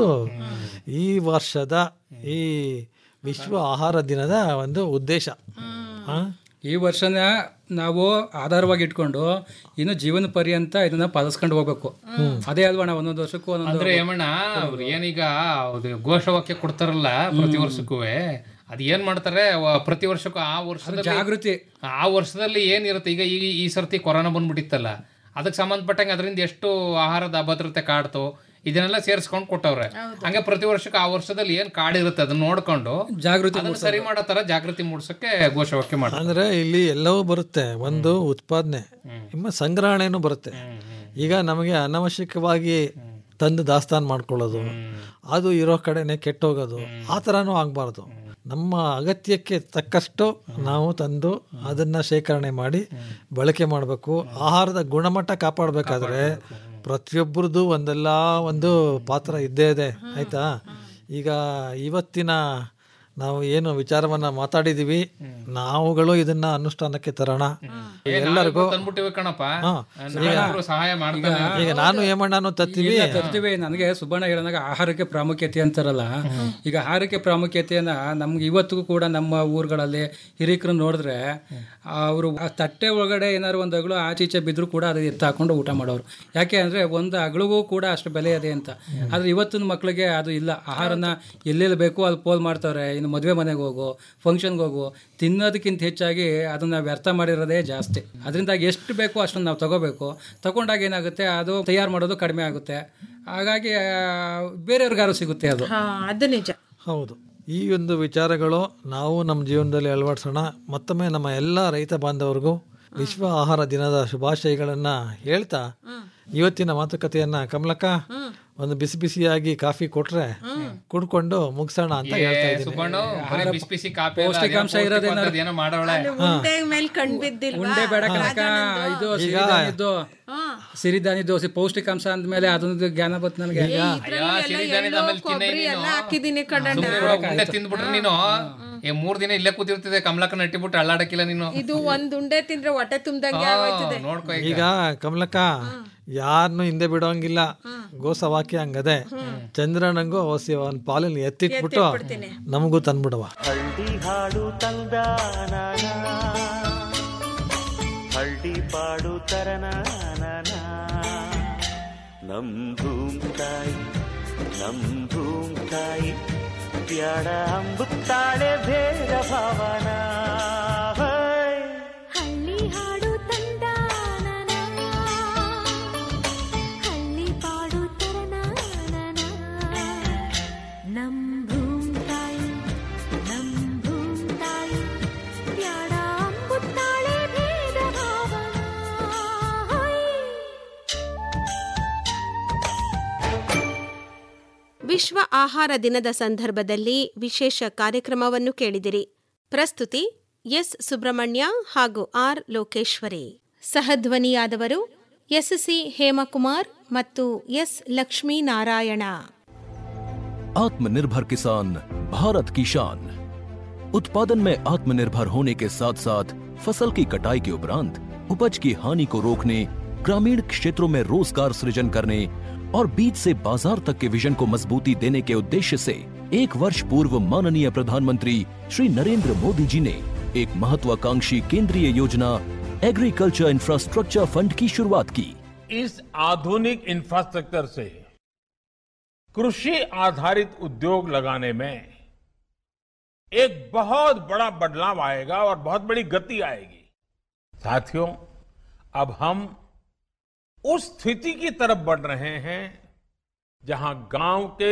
Speaker 7: ಈ ವರ್ಷದ ಈ ವಿಶ್ವ ಆಹಾರ ದಿನದ ಒಂದು ಉದ್ದೇಶ ಆ?
Speaker 9: ಈ ವರ್ಷನ ನಾವು ಆಧಾರವಾಗಿ ಇಟ್ಕೊಂಡು ಇನ್ನು ಜೀವನ ಪರ್ಯಂತ ಇದನ್ನ ಪಾಲಿಸ್ಕೊಂಡು ಹೋಗ್ಬೇಕು ಅದೇ ಅಲ್ವಾ ನಾವು ಒಂದೊಂದು ವರ್ಷಕ್ಕೂ ಒಂದೊಂದು
Speaker 8: ಅಂದ್ರೆ ಏಮಣ್ಣ ಅವ್ರು ಏನೀಗ ಅದು ಘೋಷವಾಕ್ಯ ಕೊಡ್ತಾರಲ್ಲ ಪ್ರತಿ ವರ್ಷಕ್ಕೂ ಅದ್ ಏನ್ ಮಾಡ್ತಾರೆ ವ- ಪ್ರತಿ ವರ್ಷಕ್ಕೂ ಆ ವರ್ಷದಲ್ಲಿ
Speaker 9: ಜಾಗೃತಿ
Speaker 8: ಆ ವರ್ಷದಲ್ಲಿ ಏನಿರುತ್ತೆ ಈಗ ಈ ಈ ಸರ್ತಿ ಕೊರೋನಾ ಬಂದ್ಬಿಟ್ಟಿತ್ತಲ್ಲ ಅದಕ್ಕೆ ಸಂಬಂಧಪಟ್ಟಂಗೆ ಅದರಿಂದ ಎಷ್ಟು ಆಹಾರದ ಅಭದ್ರತೆ ಕಾಡ್ತು ಇದನ್ನೆಲ್ಲ ಸೇರಿಸ್ಕೊಂಡು ಕೊಟ್ಟವ್ರೆ ಹಂಗೆ ಪ್ರತಿ ವರ್ಷಕ್ಕೆ ಆ ವರ್ಷದಲ್ಲಿ ಏನ್ ಕಾಡಿರುತ್ತೆ ಅದನ್ನ ನೋಡ್ಕೊಂಡು
Speaker 9: ಜಾಗೃತಿ
Speaker 8: ಅದನ್ನ ಸರಿ ಮಾಡೋ ತರ ಜಾಗೃತಿ ಮೂಡ್ಸಕ್ಕೆ ಘೋಷವಾಕ್ಯ ಮಾಡ್ತಾರೆ
Speaker 7: ಅಂದ್ರೆ ಇಲ್ಲಿ ಎಲ್ಲವೂ ಬರುತ್ತೆ ಒಂದು ಉತ್ಪಾದನೆ ಇನ್ನು ಸಂಗ್ರಹಣೆನೂ ಬರುತ್ತೆ ಈಗ ನಮಗೆ ಅನವಶ್ಯಕವಾಗಿ ತಂದು ದಾಸ್ತಾನು ಮಾಡ್ಕೊಳ್ಳೋದು ಅದು ಇರೋ ಕಡೆನೆ ಕೆಟ್ಟೋಗೋದು ಆ ಥರನೂ ಆಗಬಾರ್ದು ನಮ್ಮ ಅಗತ್ಯಕ್ಕೆ ತಕ್ಕಷ್ಟು ನಾವು ತಂದು ಅದನ್ನ ಶೇಖರಣೆ ಮಾಡಿ ಬಳಕೆ ಮಾಡಬೇಕು ಆಹಾರದ ಗುಣಮಟ್ಟ ಕಾಪಾಡಬೇಕಾದ್ರೆ ಪ್ರತಿಯೊಬ್ಬರದ್ದು ಒಂದೆಲ್ಲ ಒಂದು ಪಾತ್ರ ಇದ್ದೇ ಇದೆ ಆಯ್ತಾ ಈಗ ಇವತ್ತಿನ ನಾವು ಏನು ವಿಚಾರವನ್ನ ಮಾತಾಡಿದೀವಿ ನಾವುಗಳು ಇದನ್ನ ಅನುಷ್ಠಾನಕ್ಕೆ ತರೋಣ ಎಲ್ಲರಿಗೂ
Speaker 8: ತಂದ್ಬಿಟ್ಟಿವೆ ಕಣಪ್ಪ
Speaker 7: ಹಾ.
Speaker 8: ನಾವೆಲ್ಲರೂ ಸಹಾಯ ಮಾಡ್ತಾರೆ
Speaker 7: ಈಗ ನಾನು ಏಮಣ್ಣನು ತತ್ತೀವಿ
Speaker 9: ಇಲ್ಲ, ತರ್ತೀವಿ ನನಗೆ ಸುಬ್ಬಣ್ಣ ಹೇಳಿದಾಗ ಆಹಾರಕ್ಕೆ ಪ್ರಾಮುಖ್ಯತೆ ಅಂತಾರಲ್ಲ ಈಗ ಆಹಾರಕ್ಕೆ ಪ್ರಾಮುಖ್ಯತೆಯನ್ನ ನಮ್ಗೆ ಇವತ್ತಿಗೂ ಕೂಡ ನಮ್ಮ ಊರುಗಳಲ್ಲಿ ಹಿರಿಕರು ನೋಡಿದ್ರೆ ಅವರು ಆ ತಟ್ಟೆ ಒಳಗಡೆ ಏನಾದ್ರು ಒಂದು ಅಗಳು ಆಚೆ ಈಚೆ ಬಿದ್ದರೂ ಕೂಡ ಅದು ಎತ್ತು ಹಾಕೊಂಡು ಊಟ ಮಾಡೋರು ಯಾಕೆ ಅಂದರೆ ಒಂದು ಅಗಳಿಗೂ ಕೂಡ ಅಷ್ಟು ಬೆಲೆ ಇದೆ ಅಂತ ಆದರೆ ಇವತ್ತಿನ ಮಕ್ಕಳಿಗೆ ಅದು ಇಲ್ಲ ಆಹಾರನ ಎಲ್ಲೆಲ್ಲಿ ಬೇಕು ಅಲ್ಲಿ ಪೋಲ್ ಮಾಡ್ತಾರೆ ಇನ್ನು ಮದುವೆ ಮನೆಗೆ ಹೋಗು ಫಂಕ್ಷನ್ಗೆ ಹೋಗು ತಿನ್ನೋದಕ್ಕಿಂತ ಹೆಚ್ಚಾಗಿ ಅದನ್ನು ವ್ಯರ್ಥ ಮಾಡಿರೋದೇ ಜಾಸ್ತಿ ಅದರಿಂದಾಗಿ ಎಷ್ಟು ಬೇಕೋ ಅಷ್ಟನ್ನು ನಾವು ತಗೋಬೇಕು ತಗೊಂಡಾಗ ಏನಾಗುತ್ತೆ ಅದು ತಯಾರು ಮಾಡೋದು ಕಡಿಮೆ ಆಗುತ್ತೆ ಹಾಗಾಗಿ ಆ, ಬೇರೆಯವ್ರಿಗಾರು ಸಿಗುತ್ತೆ ಅದು
Speaker 5: ಹಾ ಅದು ನಿಜ
Speaker 7: ಹೌದು ಈ ಒಂದು ವಿಚಾರಗಳು ನಾವು ನಮ್ಮ ಜೀವನದಲ್ಲಿ ಅಳವಡಿಸೋಣ ಮತ್ತೊಮ್ಮೆ ನಮ್ಮ ಎಲ್ಲ ರೈತ ಬಾಂಧವರಿಗೂ ವಿಶ್ವ ಆಹಾರ ದಿನದ ಶುಭಾಶಯಗಳನ್ನ ಹೇಳ್ತಾ ಇವತ್ತಿನ ಮಾತುಕತೆಯನ್ನ ಕಮಲಕ್ಕ ಒಂದು ಬಿಸಿ ಬಿಸಿಯಾಗಿ ಕಾಫಿ ಕೊಟ್ರೆ ಕುಡ್ಕೊಂಡು ಮುಗಿಸೋಣ ಅಂತ ಹೇಳ್ತಾ ಇದ್ದೀನಿ
Speaker 8: ಸುಬ್ಬಣ್ಣ ಬರೀ ಬಿಸಿ ಬಿಸಿ ಕಾಪಿ ಅಲ್ಲ,
Speaker 9: ಪೌಷ್ಟಿಕಾಂಶ
Speaker 8: ಅದೇನೋ
Speaker 9: ಇರೋದೇನಾದ್ರು-
Speaker 8: ಪೌಷ್ಟಿಕಾಂಶದ್ದು ಏನೋ ಮಾಡವಳೆ
Speaker 5: ಉಂಡೆ ಮೇಲೆ ಕಣ್ ಬಿದ್ದಿಲ್ವಾ
Speaker 9: ಉಂಡೆ ಬೇಡ ಕಣಕ ಇದು ಸಿರಿಧಾನ್ಯದ್ದು ಸಿರಿಧಾನ್ಯ ದೋಸೆ ಪೌಷ್ಟಿಕಾಂಶ ಅಂದ್ಮೇಲೆ ಅದೊಂದು ಜ್ಞಾನ ಬಂತು ನನಗೆ
Speaker 8: ಅಯ್ಯೋ, ಸಿರಿಧಾನ್ಯದ ಆಮೇಲೆ ತಿನ್ನೇ
Speaker 5: ಕೊಬ್ಬರಿ
Speaker 8: ನೀನು.
Speaker 5: ಎಲ್ಲ ಹಾಕಿದೀನಿ ಕಣ್ಣ
Speaker 8: ಸುಮ್ನೆ ಇರೋ ಉಂಡೆ ತಿಂದ್ಬಿಟ್ರೆ ನೀನು ಏ ಮೂರ್ ದಿನ ಇಲ್ಲೇ ಕೂತಿರ್ತಿದೆ ಕಮಲಕ್ಕ ನಟ್ಟಿಬಿಟ್ಟು ಅಳ್ಳಾಡಕ್ಕಿಲ್ಲ ನೀನು
Speaker 5: ಇದು ಒಂದ್ ಉಂಡೆ ತಿಂದ್ರೆ ಹೊಟ್ಟೆ ತುಂಬ್ದಂಗೆ ಆಗೋಯ್ತದೆ
Speaker 8: ನೋಡ್ಕೊ ಈಗ
Speaker 7: ಈಗ ಕಮಲಕ್ಕ ಯಾರನ್ನು ಹಿಂದೆ ಬಿಡೋಂಗಿಲ್ಲ ಗೋಸವಾಕ್ಯ ಹಂಗದೆ ಚಂದ್ರನಂಗೂ ಹೊಸಿ ಅವನ ಪಾಲಲ್ಲಿ ಎತ್ತಿಟ್ಬಿಟ್ಟು ನಮಗೂ ತಂದ್ಬಿಡವ
Speaker 11: ಹಳ್ಳಿ ಹಾಡು ತಂದ ಹಳ್ಳಿ ಪಾಡು ತರನ ನಮ್ ಭೂಮ್ ತಾಯಿ ನಮ್ ಭೂಮ್ ತಾಯಿ ಬ್ಯಾಡ ಅಂಬುತ್ತಾಳೆ ಭೇದ ಭಾವನ
Speaker 6: ಹಳ್ಳಿ ಹಾಡು ತಂದಾನನ ಹಳ್ಳಿ ಪಾಡು ತರನಾನನ ನಮ್ ಭೂಮ್ ತಾಯಿ ನಮ್ ಭೂಮ್ ತಾಯಿ ಬ್ಯಾಡ ಅಂಬುತ್ತಾಳೆ ಭೇದ ಭಾವನ
Speaker 14: ವಿಶ್ವ ಆಹಾರ ದಿನದ ಸಂದರ್ಭದಲ್ಲಿ ವಿಶೇಷ ಕಾರ್ಯಕ್ರಮವನ್ನು ಕೇಳಿದಿರಿ ಪ್ರಸ್ತುತಿ ಎಸ್ ಸುಬ್ರಹ್ಮಣ್ಯ ಹಾಗೂ ಆರ್ ಲೋಕೇಶ್ವರಿ ಸಹಧ್ವನಿಯಾದವರು ಎಸ್ಸಿ ಹೇಮಕುಮಾರ್ ಮತ್ತು ಎಸ್ ಲಕ್ಷ್ಮೀನಾರಾಯಣ
Speaker 15: आत्मनिर्भर किसान भारत की शान उत्पादन में आत्मनिर्भर होने के साथ साथ फसल की कटाई के उपरांत उपज की हानि को रोकने ग्रामीण क्षेत्रों में रोजगार सृजन करने और बीज से बाजार तक के विजन को मजबूती देने के उद्देश्य से एक वर्ष पूर्व माननीय प्रधानमंत्री श्री नरेंद्र मोदी जी ने एक महत्वाकांक्षी केंद्रीय योजना एग्रीकल्चर इंफ्रास्ट्रक्चर फंड की शुरुआत की
Speaker 16: इस आधुनिक इंफ्रास्ट्रक्चर से कृषि आधारित उद्योग लगाने में एक बहुत बड़ा बदलाव आएगा और बहुत बड़ी गति आएगी साथियों अब हम उस स्थिति की तरफ बढ़ रहे हैं जहां गांव के